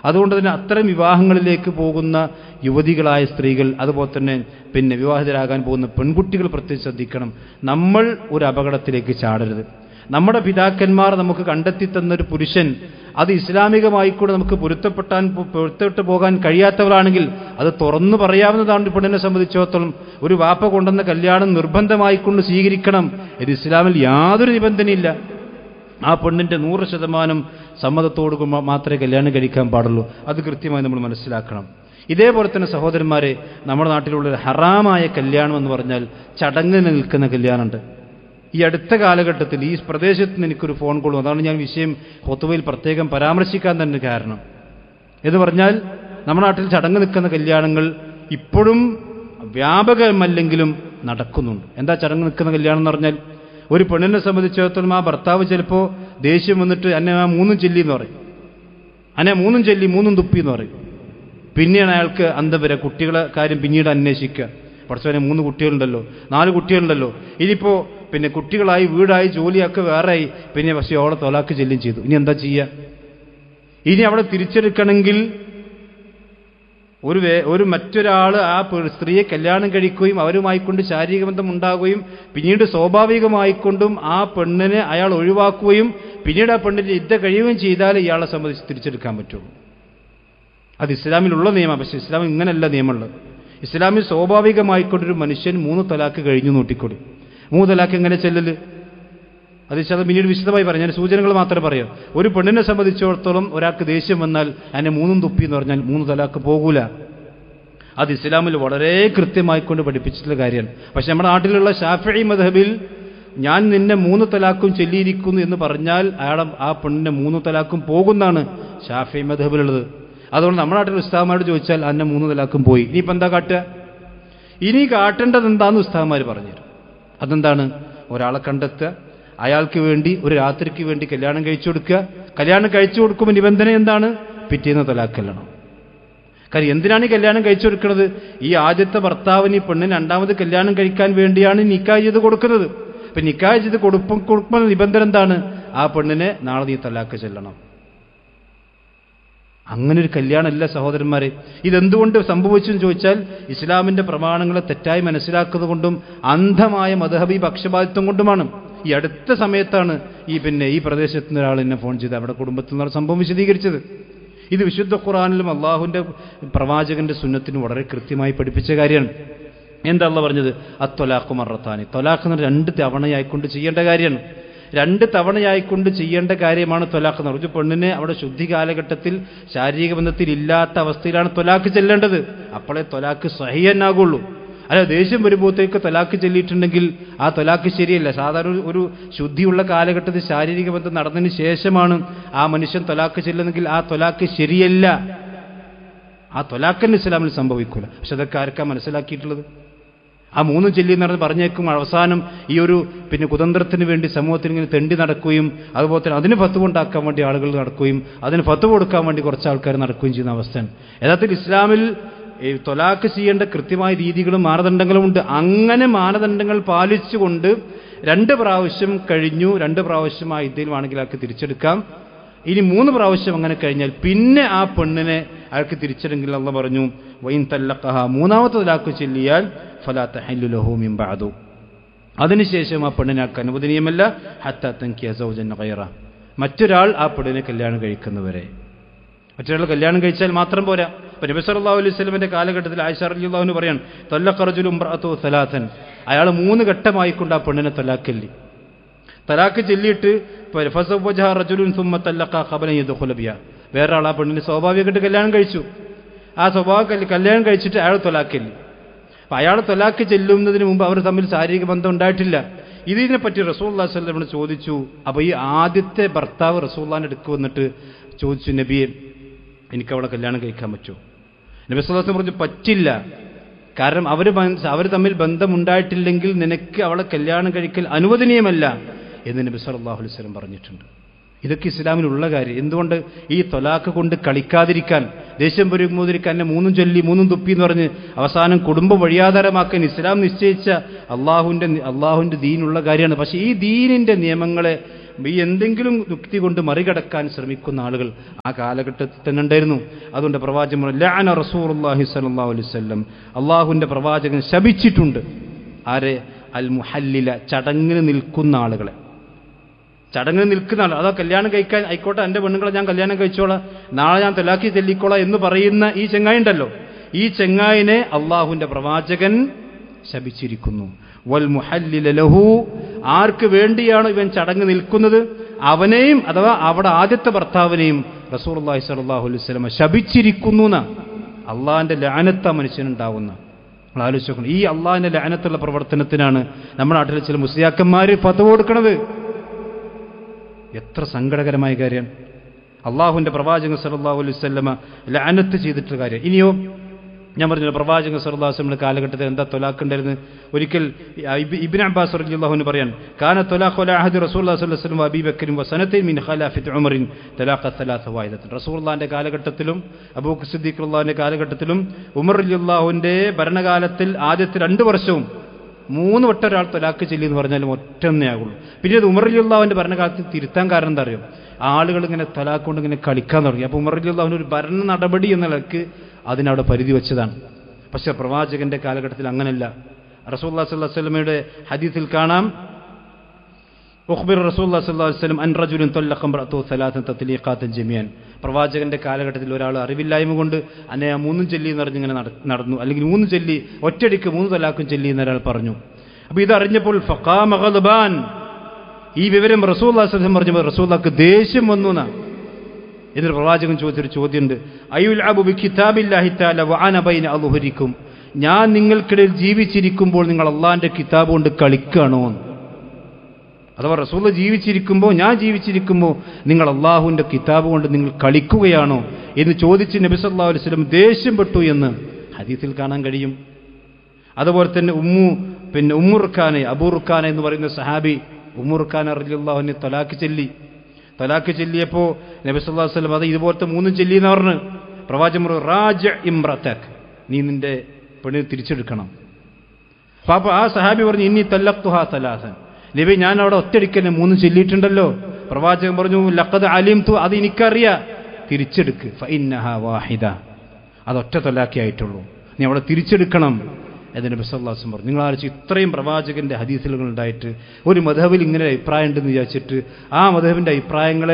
അതുകൊണ്ട് തന്നെ അത്തരം വിവാഹങ്ങളിലേക്ക് പോകുന്ന യുവതികളായ സ്ത്രീകൾ അതുപോലെ തന്നെ പിന്നെ വിവാഹിതരാകാൻ പോകുന്ന പെൺകുട്ടികൾ പ്രത്യേകം ശ്രദ്ധിക്കണം നമ്മൾ ഒരു അപകടത്തിലേക്ക് ചാടരുത് നമ്മുടെ പിതാക്കന്മാർ നമുക്ക് കണ്ടെത്തി തന്നൊരു പുരുഷൻ അത് ഇസ്ലാമികമായി കൂടെ നമുക്ക് പൊരുത്തപ്പെട്ടാൻ പൊരുത്തപ്പെട്ട് പോകാൻ കഴിയാത്തവരാണെങ്കിൽ അത് തുറന്നു പറയാവുന്നതാണ് ഈ പെണ്ണിനെ സംബന്ധിച്ചിടത്തോളം ഒരു വാപ്പ കൊണ്ടുവന്ന കല്യാണം നിർബന്ധമായിക്കൊണ്ട് സ്വീകരിക്കണം ഇത് ഇസ്ലാമിൽ യാതൊരു നിബന്ധനയില്ല ആ പെണ്ണിന്റെ നൂറ് ശതമാനം സമ്മതത്തോടു കൂടി മാത്രമേ കല്യാണം കഴിക്കാൻ പാടുള്ളൂ അത് കൃത്യമായി നമ്മൾ മനസ്സിലാക്കണം ഇതേപോലെ തന്നെ സഹോദരന്മാരെ നമ്മുടെ നാട്ടിലുള്ള ഒരു ഹറാമായ കല്യാണം എന്ന് പറഞ്ഞാൽ ചടങ്ങിന് നിൽക്കുന്ന കല്യാണമുണ്ട് ഈ അടുത്ത കാലഘട്ടത്തിൽ ഈ പ്രദേശത്ത് നിന്ന് എനിക്കൊരു ഫോൺ കോൾ വന്നു. അതാണ് ഞാൻ വിഷയം ഹൊത്തുവയിൽ പ്രത്യേകം പരാമർശിക്കാൻ തന്നെ കാരണം എന്ന് പറഞ്ഞാൽ നമ്മുടെ നാട്ടിൽ ചടങ്ങ് നിൽക്കുന്ന കല്യാണങ്ങൾ ഇപ്പോഴും വ്യാപകമല്ലെങ്കിലും നടക്കുന്നുണ്ട് എന്താ ചടങ്ങ് നിൽക്കുന്ന കല്യാണം എന്ന് പറഞ്ഞാൽ ഒരു പെണ്ണിനെ സംബന്ധിച്ചിടത്തോളം ആ ഭർത്താവ് ചിലപ്പോൾ ദേഷ്യം വന്നിട്ട് എന്നെ ആ മൂന്നും ചെല്ലി എന്ന് പറയും അന്നെ മൂന്നും ചെല്ലി മൂന്നും തുപ്പി എന്ന് പറയും പിന്നെയാണ് അയാൾക്ക് അന്തവര കുട്ടികളെ കാര്യം പിന്നീട് അന്വേഷിക്കുക പഠിച്ചവനെ മൂന്ന് കുട്ടികളുണ്ടല്ലോ നാല് കുട്ടികളുണ്ടല്ലോ ഇനിയിപ്പോ പിന്നെ കുട്ടികളായി വീടായി ജോലിയൊക്കെ വേറെയായി പിന്നെ പക്ഷേ അവളെ തൊലാക്ക് ചെല്ലും ചെയ്തു ഇനി എന്താ ചെയ്യുക ഇനി അവിടെ തിരിച്ചെടുക്കണമെങ്കിൽ ഒരു വേ- ഒരു മറ്റൊരാൾ ആ പെ- സ്ത്രീയെ കല്യാണം കഴിക്കുകയും അവരുമായിക്കൊണ്ട് ശാരീരിക ബന്ധം ഉണ്ടാകുകയും പിന്നീട് സ്വാഭാവികമായിക്കൊണ്ടും ആ പെണ്ണിനെ അയാൾ ഒഴിവാക്കുകയും പിന്നീട് ആ പെണ്ണിന്റെ യുദ്ധ കഴിയുകയും ചെയ്താൽ ഇയാളെ സംബന്ധിച്ച് തിരിച്ചെടുക്കാൻ പറ്റുള്ളൂ അത് ഇസ്ലാമിലുള്ള നിയമം പക്ഷെ ഇസ്ലാമിൽ ഇങ്ങനെയല്ല നിയമമുള്ളത് ഇസ്ലാമിൽ സ്വാഭാവികമായിക്കൊണ്ടൊരു മനുഷ്യൻ മൂന്ന് തലാക്ക് കഴിഞ്ഞു നോട്ടിക്കൊടി മൂന്ന് തലാക്ക് എങ്ങനെ ചെല്ലല് അത് ഇൻഷാല്ലാ പിന്നീട് വിശദമായി പറയാം ഞാൻ സൂചനകൾ മാത്രമേ പറയാം ഒരു പെണ്ണിനെ സംബന്ധിച്ചിടത്തോളം ഒരാൾക്ക് ദേഷ്യം വന്നാൽ അതിനെ മൂന്നും തുപ്പി എന്ന് പറഞ്ഞാൽ മൂന്ന് തലാക്ക് പോകൂല അത് ഇസ്ലാമിൽ വളരെ കൃത്യമായിക്കൊണ്ട് പഠിപ്പിച്ചിട്ടുള്ള കാര്യമാണ് പക്ഷെ നമ്മുടെ നാട്ടിലുള്ള ഷാഫി മധബിൽ ഞാൻ നിന്നെ മൂന്ന് തലാക്കും ചൊല്ലിയിരിക്കുന്നു എന്ന് പറഞ്ഞാൽ അയാളെ ആ പെണ്ണിന്റെ മൂന്ന് തലാക്കും പോകുന്നാണ് ഷാഫി മധബിലുള്ളത് അതുകൊണ്ട് നമ്മുടെ നാട്ടിൽ ഉസ്താമാരോട് ചോദിച്ചാൽ അന്നെ മൂന്ന് തലാക്കും പോയി ഇനിയിപ്പോൾ എന്താ കാട്ടുക ഇനി കാട്ടേണ്ടത് എന്താന്ന് ഉസ്താമാർ പറഞ്ഞുതരും അതെന്താണ് ഒരാളെ കണ്ടെത്തുക അയാൾക്ക് വേണ്ടി ഒരു രാത്രിക്ക് വേണ്ടി കല്യാണം കഴിച്ചു കൊടുക്കുക കല്യാണം കഴിച്ചു കൊടുക്കുമ്പോൾ നിബന്ധന എന്താണ് പിറ്റേന്ന് തലാക്കല്ലണം കാര്യം എന്തിനാണ് ഈ കല്യാണം കഴിച്ചു കൊടുക്കുന്നത് ഈ ആദ്യത്തെ ഭർത്താവിന് ഈ പെണ്ണിന് രണ്ടാമത് കല്യാണം കഴിക്കാൻ വേണ്ടിയാണ് നിക്കാഹ് ചെയ്ത് കൊടുക്കുന്നത് അപ്പൊ നിക്കാഹ് ചെയ്ത് കൊടുപ്പം കൊടുക്കുന്ന നിബന്ധന എന്താണ് ആ പെണ്ണിനെ നാളെ നീ തലാക്ക് ചെല്ലണം അങ്ങനെ ഒരു കല്യാണമല്ല സഹോദരന്മാരെ ഇതെന്തുകൊണ്ട് സംഭവിച്ചു എന്ന് ചോദിച്ചാൽ ഇസ്ലാമിന്റെ പ്രമാണങ്ങളെ തെറ്റായി മനസ്സിലാക്കുന്നത് കൊണ്ടും അന്ധമായ മധഹബി പക്ഷപാതിത്വം കൊണ്ടുമാണ് ഈ അടുത്ത സമയത്താണ് ഈ പിന്നെ ഈ പ്രദേശത്ത് നിന്ന് ഒരാൾ എന്നെ ഫോൺ ചെയ്ത് അവിടെ കുടുംബത്തിൽ നിന്നുള്ള സംഭവം വിശദീകരിച്ചത് ഇത് വിശുദ്ധ ഖുറാനിലും അള്ളാഹുവിന്റെ പ്രവാചകന്റെ സുന്നത്തിനും വളരെ കൃത്യമായി പഠിപ്പിച്ച കാര്യമാണ് എന്താ അള്ള പറഞ്ഞത് അത്തൊലാഖു മറത്താനി തൊലാഖ് എന്ന് പറഞ്ഞാൽ രണ്ട് തവണയായിക്കൊണ്ട് ചെയ്യേണ്ട കാര്യമാണ് രണ്ട് തവണയായിക്കൊണ്ട് ചെയ്യേണ്ട കാര്യമാണ് തൊലാഖ് എന്ന് പറഞ്ഞത് ഒരു പെണ്ണിനെ അവിടെ ശുദ്ധി കാലഘട്ടത്തിൽ ശാരീരിക ബന്ധത്തിൽ ഇല്ലാത്ത അവസ്ഥയിലാണ് തൊലാഖ് ചെല്ലേണ്ടത് അപ്പോഴേ തൊലാഖ് സഹിയനാകുള്ളൂ അല്ല ദേഷ്യം വരുമ്പോഴത്തേക്ക് തൊലാക്ക് ചെല്ലിയിട്ടുണ്ടെങ്കിൽ ആ തൊലാക്ക് ശരിയല്ല സാധാരണ ഒരു- ഒരു ശുദ്ധിയുള്ള കാലഘട്ടത്തിൽ ശാരീരിക ബന്ധം നടന്നതിന് ശേഷമാണ് ആ മനുഷ്യൻ തൊലാക്ക് ചെല്ലുന്നെങ്കിൽ ആ തൊലാക്ക് ശരിയല്ല ആ തൊലാക്കൻ ഇസ്ലാമിൽ സംഭവിക്കൂല പക്ഷെ അതൊക്കെ ആർക്കാ മനസ്സിലാക്കിയിട്ടുള്ളത് ആ മൂന്ന് ചെല്ലി എന്ന് പറഞ്ഞ് പറഞ്ഞേക്കും അവസാനം ഈ ഒരു പിന്നെ കുതന്ത്രത്തിന് വേണ്ടി സമൂഹത്തിന് ഇങ്ങനെ തെണ്ടി നടക്കുകയും അതുപോലെ തന്നെ അതിന് ഫത്ത് ഉണ്ടാക്കാൻ വേണ്ടി ആളുകൾ നടക്കുകയും അതിന് ഫത്ത് കൊടുക്കാൻ വേണ്ടി കുറച്ച് ആൾക്കാർ നടക്കുകയും ചെയ്യുന്ന അവസ്ഥയാണ് യഥാർത്ഥത്തിൽ ഇസ്ലാമിൽ ഈ തൊലാക്ക് ചെയ്യേണ്ട കൃത്യമായ രീതികളും മാനദണ്ഡങ്ങളും ഉണ്ട് അങ്ങനെ മാനദണ്ഡങ്ങൾ പാലിച്ചുകൊണ്ട് രണ്ട് പ്രാവശ്യം കഴിഞ്ഞു രണ്ട് പ്രാവശ്യം ആ ഇദ്യയിലുമാണെങ്കിൽ അയാൾക്ക് തിരിച്ചെടുക്കാം ഇനി മൂന്ന് പ്രാവശ്യം അങ്ങനെ കഴിഞ്ഞാൽ പിന്നെ ആ പെണ്ണിനെ അയാൾക്ക് തിരിച്ചെടുങ്കിൽ അള്ള പറഞ്ഞു വൈൻ തല്ലക്കഹ മൂന്നാമത്തെ തലാക്ക് ചൊല്ലിയാൽ ഫലാത്ത ഹല്ലുലഹു മിംബാദു അതിനുശേഷം ആ പെണ്ണിനെ അയാൾക്ക് അനുവദനീയമല്ല ഹത്ത തൻകിയ സൗജൻ കയറ മറ്റൊരാൾ ആ പെണ്ണിനെ കല്യാണം കഴിക്കുന്നവരെ മറ്റൊരാൾ കല്യാണം കഴിച്ചാൽ മാത്രം പോരാ ഇപ്പൊ നബി സല്ലല്ലാഹു അലൈഹി വസല്ലമയുടെ കാലഘട്ടത്തിൽ ആയിഷ റളിയല്ലാഹു പറയാണ് തൊല്ലഖറജുലും സലാത്തൻ അയാൾ മൂന്ന് ഘട്ടമായിക്കൊണ്ട് ആ പെണ്ണിനെ തലാക്കല്ലി തലാക്ക് ചൊല്ലിയിട്ട് ഫസവ്വജഹ റജുലുൻ സുമ്മ തല്ലഖ ഖബല യദ്ഖുല ബിഹ വേറെ ആൾ ആ പെണ്ണിന് സ്വാഭാവികമായിട്ട് കല്യാണം കഴിച്ചു ആ സ്വഭാവ കല്യ- കല്യാണം കഴിച്ചിട്ട് അയാൾ തൊലാക്കല്ലി അപ്പൊ അയാൾ തൊലാക്ക് ചെല്ലുന്നതിന് മുമ്പ് അവർ തമ്മിൽ ശാരീരിക ബന്ധം ഉണ്ടായിട്ടില്ല ഇതിനെപ്പറ്റി റസൂല്ലാ സ്വല്ലമിന് ചോദിച്ചു അപ്പൊ ഈ ആദ്യത്തെ ഭർത്താവ് റസൂല്ലാന്റെ അടുക്ക് വന്നിട്ട് ചോദിച്ചു നബിയെ എനിക്ക് അവളെ കല്യാണം കഴിക്കാൻ പറ്റുമോ നബി സ്വലാസം പറഞ്ഞു പറ്റില്ല കാരണം അവർ അവർ തമ്മിൽ ബന്ധമുണ്ടായിട്ടില്ലെങ്കിൽ നിനക്ക് അവളെ കല്യാണം കഴിക്കൽ അനുവദനീയമല്ല എന്ന് നബി സല്ലല്ലാഹു അലൈഹി വസല്ലം പറഞ്ഞിട്ടുണ്ട് ഇതൊക്കെ ഇസ്ലാമിലുള്ള കാര്യം എന്തുകൊണ്ട് ഈ തൊലാക്ക് കൊണ്ട് കളിക്കാതിരിക്കാൻ ദേഷ്യം വരുമ്പോതിരിക്കാൻ എന്നെ മൂന്നും ചൊല്ലി മൂന്നും തുപ്പി എന്ന് പറഞ്ഞ് അവസാനം കുടുംബം വഴിയാധാരമാക്കാൻ ഇസ്ലാം നിശ്ചയിച്ച അള്ളാഹുവിൻ്റെ അള്ളാഹുവിൻ്റെ ദീനുള്ള കാര്യമാണ് പക്ഷേ ഈ ദീനിൻ്റെ നിയമങ്ങളെ ഈ എന്തെങ്കിലും യുക്തി കൊണ്ട് മറികടക്കാൻ ശ്രമിക്കുന്ന ആളുകൾ ആ കാലഘട്ടത്തിൽ തന്നെ ഉണ്ടായിരുന്നു അതുകൊണ്ട് പ്രവാചകൻ ലാന റസൂർഹി സല്ലാ അലൈവല്ലം അള്ളാഹുവിൻ്റെ പ്രവാചകൻ ശപിച്ചിട്ടുണ്ട് ആരെ അൽ മുഹല്ലില ചടങ്ങിന് നിൽക്കുന്ന ആളുകളെ ചടങ്ങിന് നിൽക്കുന്ന ആൾ അതോ കല്യാണം കഴിക്കാൻ ആയിക്കോട്ടെ എൻ്റെ പെണ്ണുങ്ങളെ ഞാൻ കല്യാണം കഴിച്ചോളാം നാളെ ഞാൻ തലാക്കി ചെല്ലിക്കോളാം എന്ന് പറയുന്ന ഈ ചെങ്ങായി ഉണ്ടല്ലോ ഈ ചെങ്ങായിനെ അള്ളാഹുവിൻ്റെ പ്രവാചകൻ ശപിച്ചിരിക്കുന്നു വൽ മുഹല്ലില ലഹു ആർക്ക് വേണ്ടിയാണ് ഇവൻ ചടങ്ങ് നിൽക്കുന്നത് അവനെയും അഥവാ അവിടെ ആദ്യത്തെ ഭർത്താവിനെയും റസൂർ അള്ളാഹി സ്വലാഹു അലൈഹി സ്വലമ ശപിച്ചിരിക്കുന്നു എന്ന അള്ളാഹിൻ്റെ ലാനത്ത മനുഷ്യനുണ്ടാവുന്ന നമ്മൾ ആലോചിക്കണം ഈ അള്ളാഹിൻ്റെ ലാനത്തുള്ള പ്രവർത്തനത്തിനാണ് നമ്മുടെ നാട്ടിലെ ചില മുസ്ലിയാക്കന്മാർ പത്ത് കൊടുക്കണത് എത്ര സങ്കടകരമായ കാര്യം അള്ളാഹുവിൻ്റെ പ്രവാചകൻ സല്ലാഹു അലൈഹി സ്വല്ലമ ലാനത്ത് ചെയ്തിട്ടുള്ള കാര്യം ഇനിയോ ഞാൻ പറഞ്ഞില്ല പ്രവാചകൻ സല്ലാസ്ലമിന്റെ കാലഘട്ടത്തിൽ എന്താ തൊലാക്കുണ്ടായിരുന്നു ഒരിക്കൽ ഇബിൻ അബ്ബാസ് റളിയല്ലാഹുവിന് പറയാൻ കാന തൊലാഖ് അഹദ് റസൂല്ലാ സ്വല്ലം അബി ബക്കരും വസനത്തിൻ മിൻ ഖലാഫിത്ത് ഉമറിൻ തലാഖ സലാത്ത വായുദത്തിൽ റസൂള്ളാന്റെ കാലഘട്ടത്തിലും അബൂഖ് സിദ്ദീഖ് അള്ളാഹിന്റെ കാലഘട്ടത്തിലും ഉമർ റളിയല്ലാഹുവിന്റെ ഭരണകാലത്തിൽ ആദ്യത്തെ രണ്ട് വർഷവും മൂന്ന് വട്ടം ഒരാൾ തൊലാക്ക് ചെല്ലി എന്ന് പറഞ്ഞാലും ഒറ്റന്നേ ആകുള്ളൂ പിന്നീട് ഉമർ അലിയുള്ളാവിന്റെ ഭരണകാലത്ത് തിരുത്താൻ കാരണം എന്താ അറിയോ ആളുകൾ ഇങ്ങനെ തലാക്ക് കൊണ്ട് ഇങ്ങനെ കളിക്കാൻ തുടങ്ങി അപ്പോൾ ഉമർ അലിയുള്ളാവിന് ഒരു ഭരണ നടപടി എന്ന നിലക്ക് അതിനവിടെ പരിധി വെച്ചതാണ് പക്ഷെ പ്രവാചകന്റെ കാലഘട്ടത്തിൽ അങ്ങനല്ല റസൂല്ലാ സല്ലാ വല്ലമയുടെ ഹദീസിൽ കാണാം ഉഖ്ബിർ റസൂല്ലാ സല്ലാ വസ്ലം അൻ റജുലിൻ തൊല്ലഖംറത്തു സലാത്തൻ തത്ലീഖാത്തൻ ജമിയാൻ പ്രവാചകന്റെ കാലഘട്ടത്തിൽ ഒരാൾ അറിവില്ലായ്മ കൊണ്ട് അന്നെ ആ മൂന്നും ചെല്ലി എന്ന് പറഞ്ഞിങ്ങനെ നടന്നു അല്ലെങ്കിൽ മൂന്ന് ചെല്ലി ഒറ്റയടിക്ക് മൂന്ന് തലാക്കും ചെല്ലി എന്ന് ഒരാൾ പറഞ്ഞു അപ്പൊ ഇതറിഞ്ഞപ്പോൾ ഫഖാമഹദ്ബാൻ ഈ വിവരം റസൂല്ലാ സ്വലം പറഞ്ഞപ്പോൾ റസൂല്ലാക്ക് ദേഷ്യം വന്നു എന്നാ എന്നിട്ട് പ്രവാചകൻ ചോദിച്ചൊരു ചോദ്യമുണ്ട് അയുൽ അബുബി കിതാബില്ലാഹി തആല വഅന ബൈന അദ്ഹുരിക്കും ഞാൻ നിങ്ങൾക്കിടയിൽ ജീവിച്ചിരിക്കുമ്പോൾ നിങ്ങൾ അള്ളാഹിന്റെ കിതാബ് കൊണ്ട് കളിക്കുകയാണോ അഥവാ റസൂല ജീവിച്ചിരിക്കുമ്പോൾ ഞാൻ ജീവിച്ചിരിക്കുമ്പോൾ നിങ്ങൾ അള്ളാഹുവിൻ്റെ കിതാബ് കൊണ്ട് നിങ്ങൾ കളിക്കുകയാണോ എന്ന് ചോദിച്ച് നബി സല്ലാ അലൈഹി സ്വലം ദേഷ്യപ്പെട്ടു എന്ന് ഹദീസിൽ കാണാൻ കഴിയും അതുപോലെ തന്നെ ഉമ്മു പിന്നെ ഉമ്മുർഖാനെ അബൂർഖാൻ എന്ന് പറയുന്ന സഹാബി ഉമ്മുർഖാൻ അറിയാഹുവിനെ തൊലാക്ക് ചെല്ലി തൊലാക്ക് ചെല്ലിയപ്പോൾ നബി സല്ലാ വസ്ലം അത് ഇതുപോലത്തെ മൂന്നും ചെല്ലി എന്ന് പറഞ്ഞ് പ്രവാചകർ റാജ ഇമ്രത്തക് നീ നിന്റെ പെണ്ണിനെ തിരിച്ചെടുക്കണം പാപ്പ ആ സഹാബി പറഞ്ഞു ഇനി തല്ലത്തുഹാ തലാസൻ നബി ഞാൻ അവിടെ ഒറ്റടിക്കന്നെ മൂന്ന് ചൊല്ലിയിട്ടുണ്ടല്ലോ പ്രവാചകൻ പറഞ്ഞു ലക്കത് അലിം തു അത് എനിക്കറിയാ തിരിച്ചെടുക്ക് ഫൈനഹ വാഹിദ അത് ഒറ്റ തൊല്ലാക്കിയായിട്ടുള്ളൂ നീ അവിടെ തിരിച്ചെടുക്കണം എന്ന് ബിസല്ലാസം പറഞ്ഞു നിങ്ങൾ ആലോചിച്ച് ഇത്രയും പ്രവാചകന്റെ ഹദീസുകൾ ഉണ്ടായിട്ട് ഒരു മധബിൽ ഇങ്ങനെ അഭിപ്രായം ഉണ്ടെന്ന് വിചാരിച്ചിട്ട് ആ മധബിന്റെ അഭിപ്രായങ്ങളെ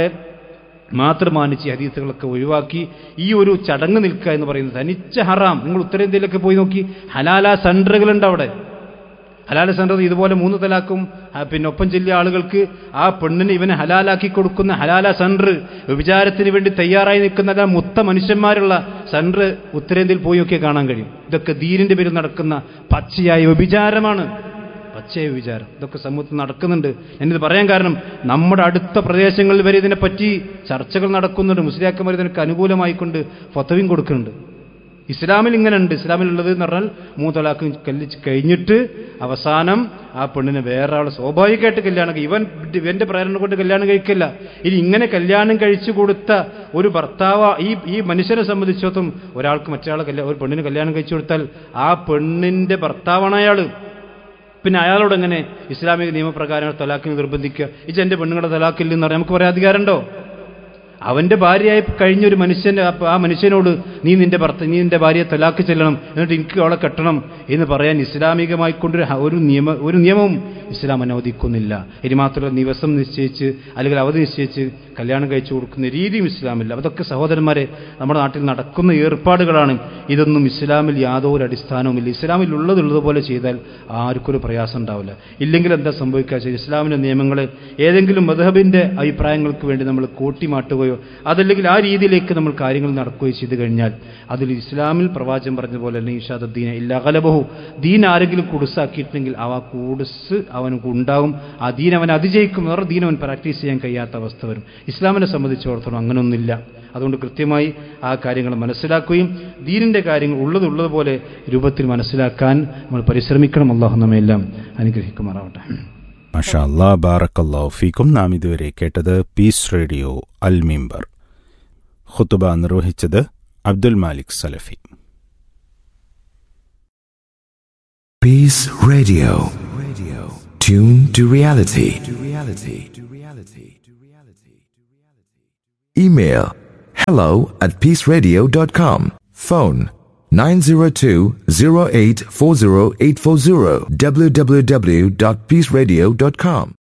മാത്രം മാനിച്ച് ഈ ഹദീസുകളൊക്കെ ഒഴിവാക്കി ഈ ഒരു ചടങ്ങ് നിൽക്കുക എന്ന് പറയുന്നത് തനിച്ച ഹറാം നിങ്ങൾ ഉത്തരേന്ത്യയിലൊക്കെ പോയി നോക്കി ഹലാല സെന്ററുകളുണ്ട് അവിടെ ഹലാല സെന്റർ ഇതുപോലെ മൂന്ന് തലാക്കും പിന്നെ ഒപ്പം ചെല്ലിയ ആളുകൾക്ക് ആ പെണ്ണിന് ഇവനെ ഹലാലാക്കി കൊടുക്കുന്ന ഹലാല സെന്റർ വ്യഭിചാരത്തിന് വേണ്ടി തയ്യാറായി നിൽക്കുന്ന മുത്ത മനുഷ്യന്മാരുള്ള സെന്റർ ഉത്തരേന്ത്യയിൽ പോയി ഒക്കെ കാണാൻ കഴിയും ഇതൊക്കെ ദീനിന്റെ പേരിൽ നടക്കുന്ന പച്ചയായ വ്യഭിചാരമാണ് പച്ചയായ വിചാരം ഇതൊക്കെ സമൂഹത്തിൽ നടക്കുന്നുണ്ട് ഞാനിത് പറയാൻ കാരണം നമ്മുടെ അടുത്ത പ്രദേശങ്ങളിൽ വരെ ഇതിനെപ്പറ്റി ചർച്ചകൾ നടക്കുന്നുണ്ട് മുസ്ലിയാക്കന്മാർ ഇതിനൊക്കെ അനുകൂലമായിക്കൊണ്ട് ഫത്തവും കൊടുക്കുന്നുണ്ട് ഇസ്ലാമിൽ ഇങ്ങനെ ഉണ്ട് ഇസ്ലാമിലുള്ളത് എന്ന് പറഞ്ഞാൽ മൂത്തലാക്ക് കല്ലിച്ച് കഴിഞ്ഞിട്ട് അവസാനം ആ പെണ്ണിനെ വേറെ ആൾ സ്വാഭാവികമായിട്ട് കല്യാണം കഴിക്കും ഇവൻ ഇവന്റെ പ്രേരണ കൊണ്ട് കല്യാണം കഴിക്കില്ല ഇനി ഇങ്ങനെ കല്യാണം കഴിച്ചു കൊടുത്ത ഒരു ഭർത്താവ് ഈ ഈ മനുഷ്യനെ സംബന്ധിച്ചിടത്തോളം ഒരാൾക്ക് മറ്റൊരാളെ കല്യാണം ഒരു പെണ്ണിന് കല്യാണം കഴിച്ചു കൊടുത്താൽ ആ പെണ്ണിന്റെ ഭർത്താവാണ് അയാൾ പിന്നെ അയാളോട് എങ്ങനെ ഇസ്ലാമിക നിയമപ്രകാരം തലാക്കിന് നിർബന്ധിക്കുക ഇത് എന്റെ പെണ്ണുങ്ങളുടെ തലാക്കില്ല എന്ന് പറഞ്ഞാൽ നമുക്ക് പറയാൻ അധികാരമുണ്ടോ അവന്റെ ഭാര്യയായി കഴിഞ്ഞ ഒരു മനുഷ്യന്റെ ആ മനുഷ്യനോട് നീ നിന്റെ ഭർത്ത നീ നിന്റെ ഭാര്യയെ തലാക്ക് ചെല്ലണം എന്നിട്ട് എനിക്ക് അവളെ കെട്ടണം എന്ന് പറയാൻ ഇസ്ലാമികമായി കൊണ്ടൊരു ഒരു നിയമ ഒരു നിയമവും ഇസ്ലാം അനുവദിക്കുന്നില്ല ഇനി മാത്രമല്ല ദിവസം നിശ്ചയിച്ച് അല്ലെങ്കിൽ അവധി നിശ്ചയിച്ച് കല്യാണം കഴിച്ചു കൊടുക്കുന്ന രീതിയും ഇസ്ലാമില്ല അതൊക്കെ സഹോദരന്മാരെ നമ്മുടെ നാട്ടിൽ നടക്കുന്ന ഏർപ്പാടുകളാണ് ഇതൊന്നും ഇസ്ലാമിൽ യാതൊരു അടിസ്ഥാനവുമില്ല ഇസ്ലാമിൽ ഉള്ളതുള്ളതുപോലെ ചെയ്താൽ ആർക്കും ഒരു പ്രയാസം ഉണ്ടാവില്ല ഇല്ലെങ്കിൽ എന്താ സംഭവിക്കുക ഇസ്ലാമിന്റെ നിയമങ്ങളെ ഏതെങ്കിലും മധബിന്റെ അഭിപ്രായങ്ങൾക്ക് വേണ്ടി നമ്മൾ കൂട്ടിമാട്ടുകയോ അതല്ലെങ്കിൽ ആ രീതിയിലേക്ക് നമ്മൾ കാര്യങ്ങൾ നടക്കുകയോ ചെയ്തു കഴിഞ്ഞാൽ അതിൽ ഇസ്ലാമിൽ പ്രവാചകം പറഞ്ഞതുപോലെ തന്നെ ഈഷാദ് ദീന ഇല്ല കലബഹു ദീൻ ആരെങ്കിലും കുടുസാക്കിയിട്ടുണ്ടെങ്കിൽ അവ കൂടുസ് അവനക്ക് ഉണ്ടാകും ആ ദീൻ അവൻ അതിജയിക്കും വേറെ ദീൻ അവൻ പ്രാക്ടീസ് ചെയ്യാൻ കഴിയാത്ത അവസ്ഥ വരും ഇസ്ലാമിനെ സംബന്ധിച്ചിടത്തോളം അങ്ങനൊന്നുമില്ല അതുകൊണ്ട് കൃത്യമായി ആ കാര്യങ്ങൾ മനസ്സിലാക്കുകയും ദീനിന്റെ കാര്യങ്ങൾ ഉള്ളതുള്ളതുപോലെ രൂപത്തിൽ മനസ്സിലാക്കാൻ നമ്മൾ പരിശ്രമിക്കണം അള്ളാഹു നമ്മയെല്ലാം അനുഗ്രഹിക്കുമാറാവട്ടെ മഷാ അല്ലാ ബാറക്കല്ലാഹു ഫീക്കും നാം ഇതുവരെ കേട്ടത് പീസ് റേഡിയോ അൽ മീംബർ ഖുത്തുബ നിർവഹിച്ചത് അബ്ദുൽ മാലിക് സലഫി Peace Radio. Radio. tuned to reality. To reality. To reality. To reality. Email hello at peaceradio.com. Phone 902-0840840 www.peaceradio.com.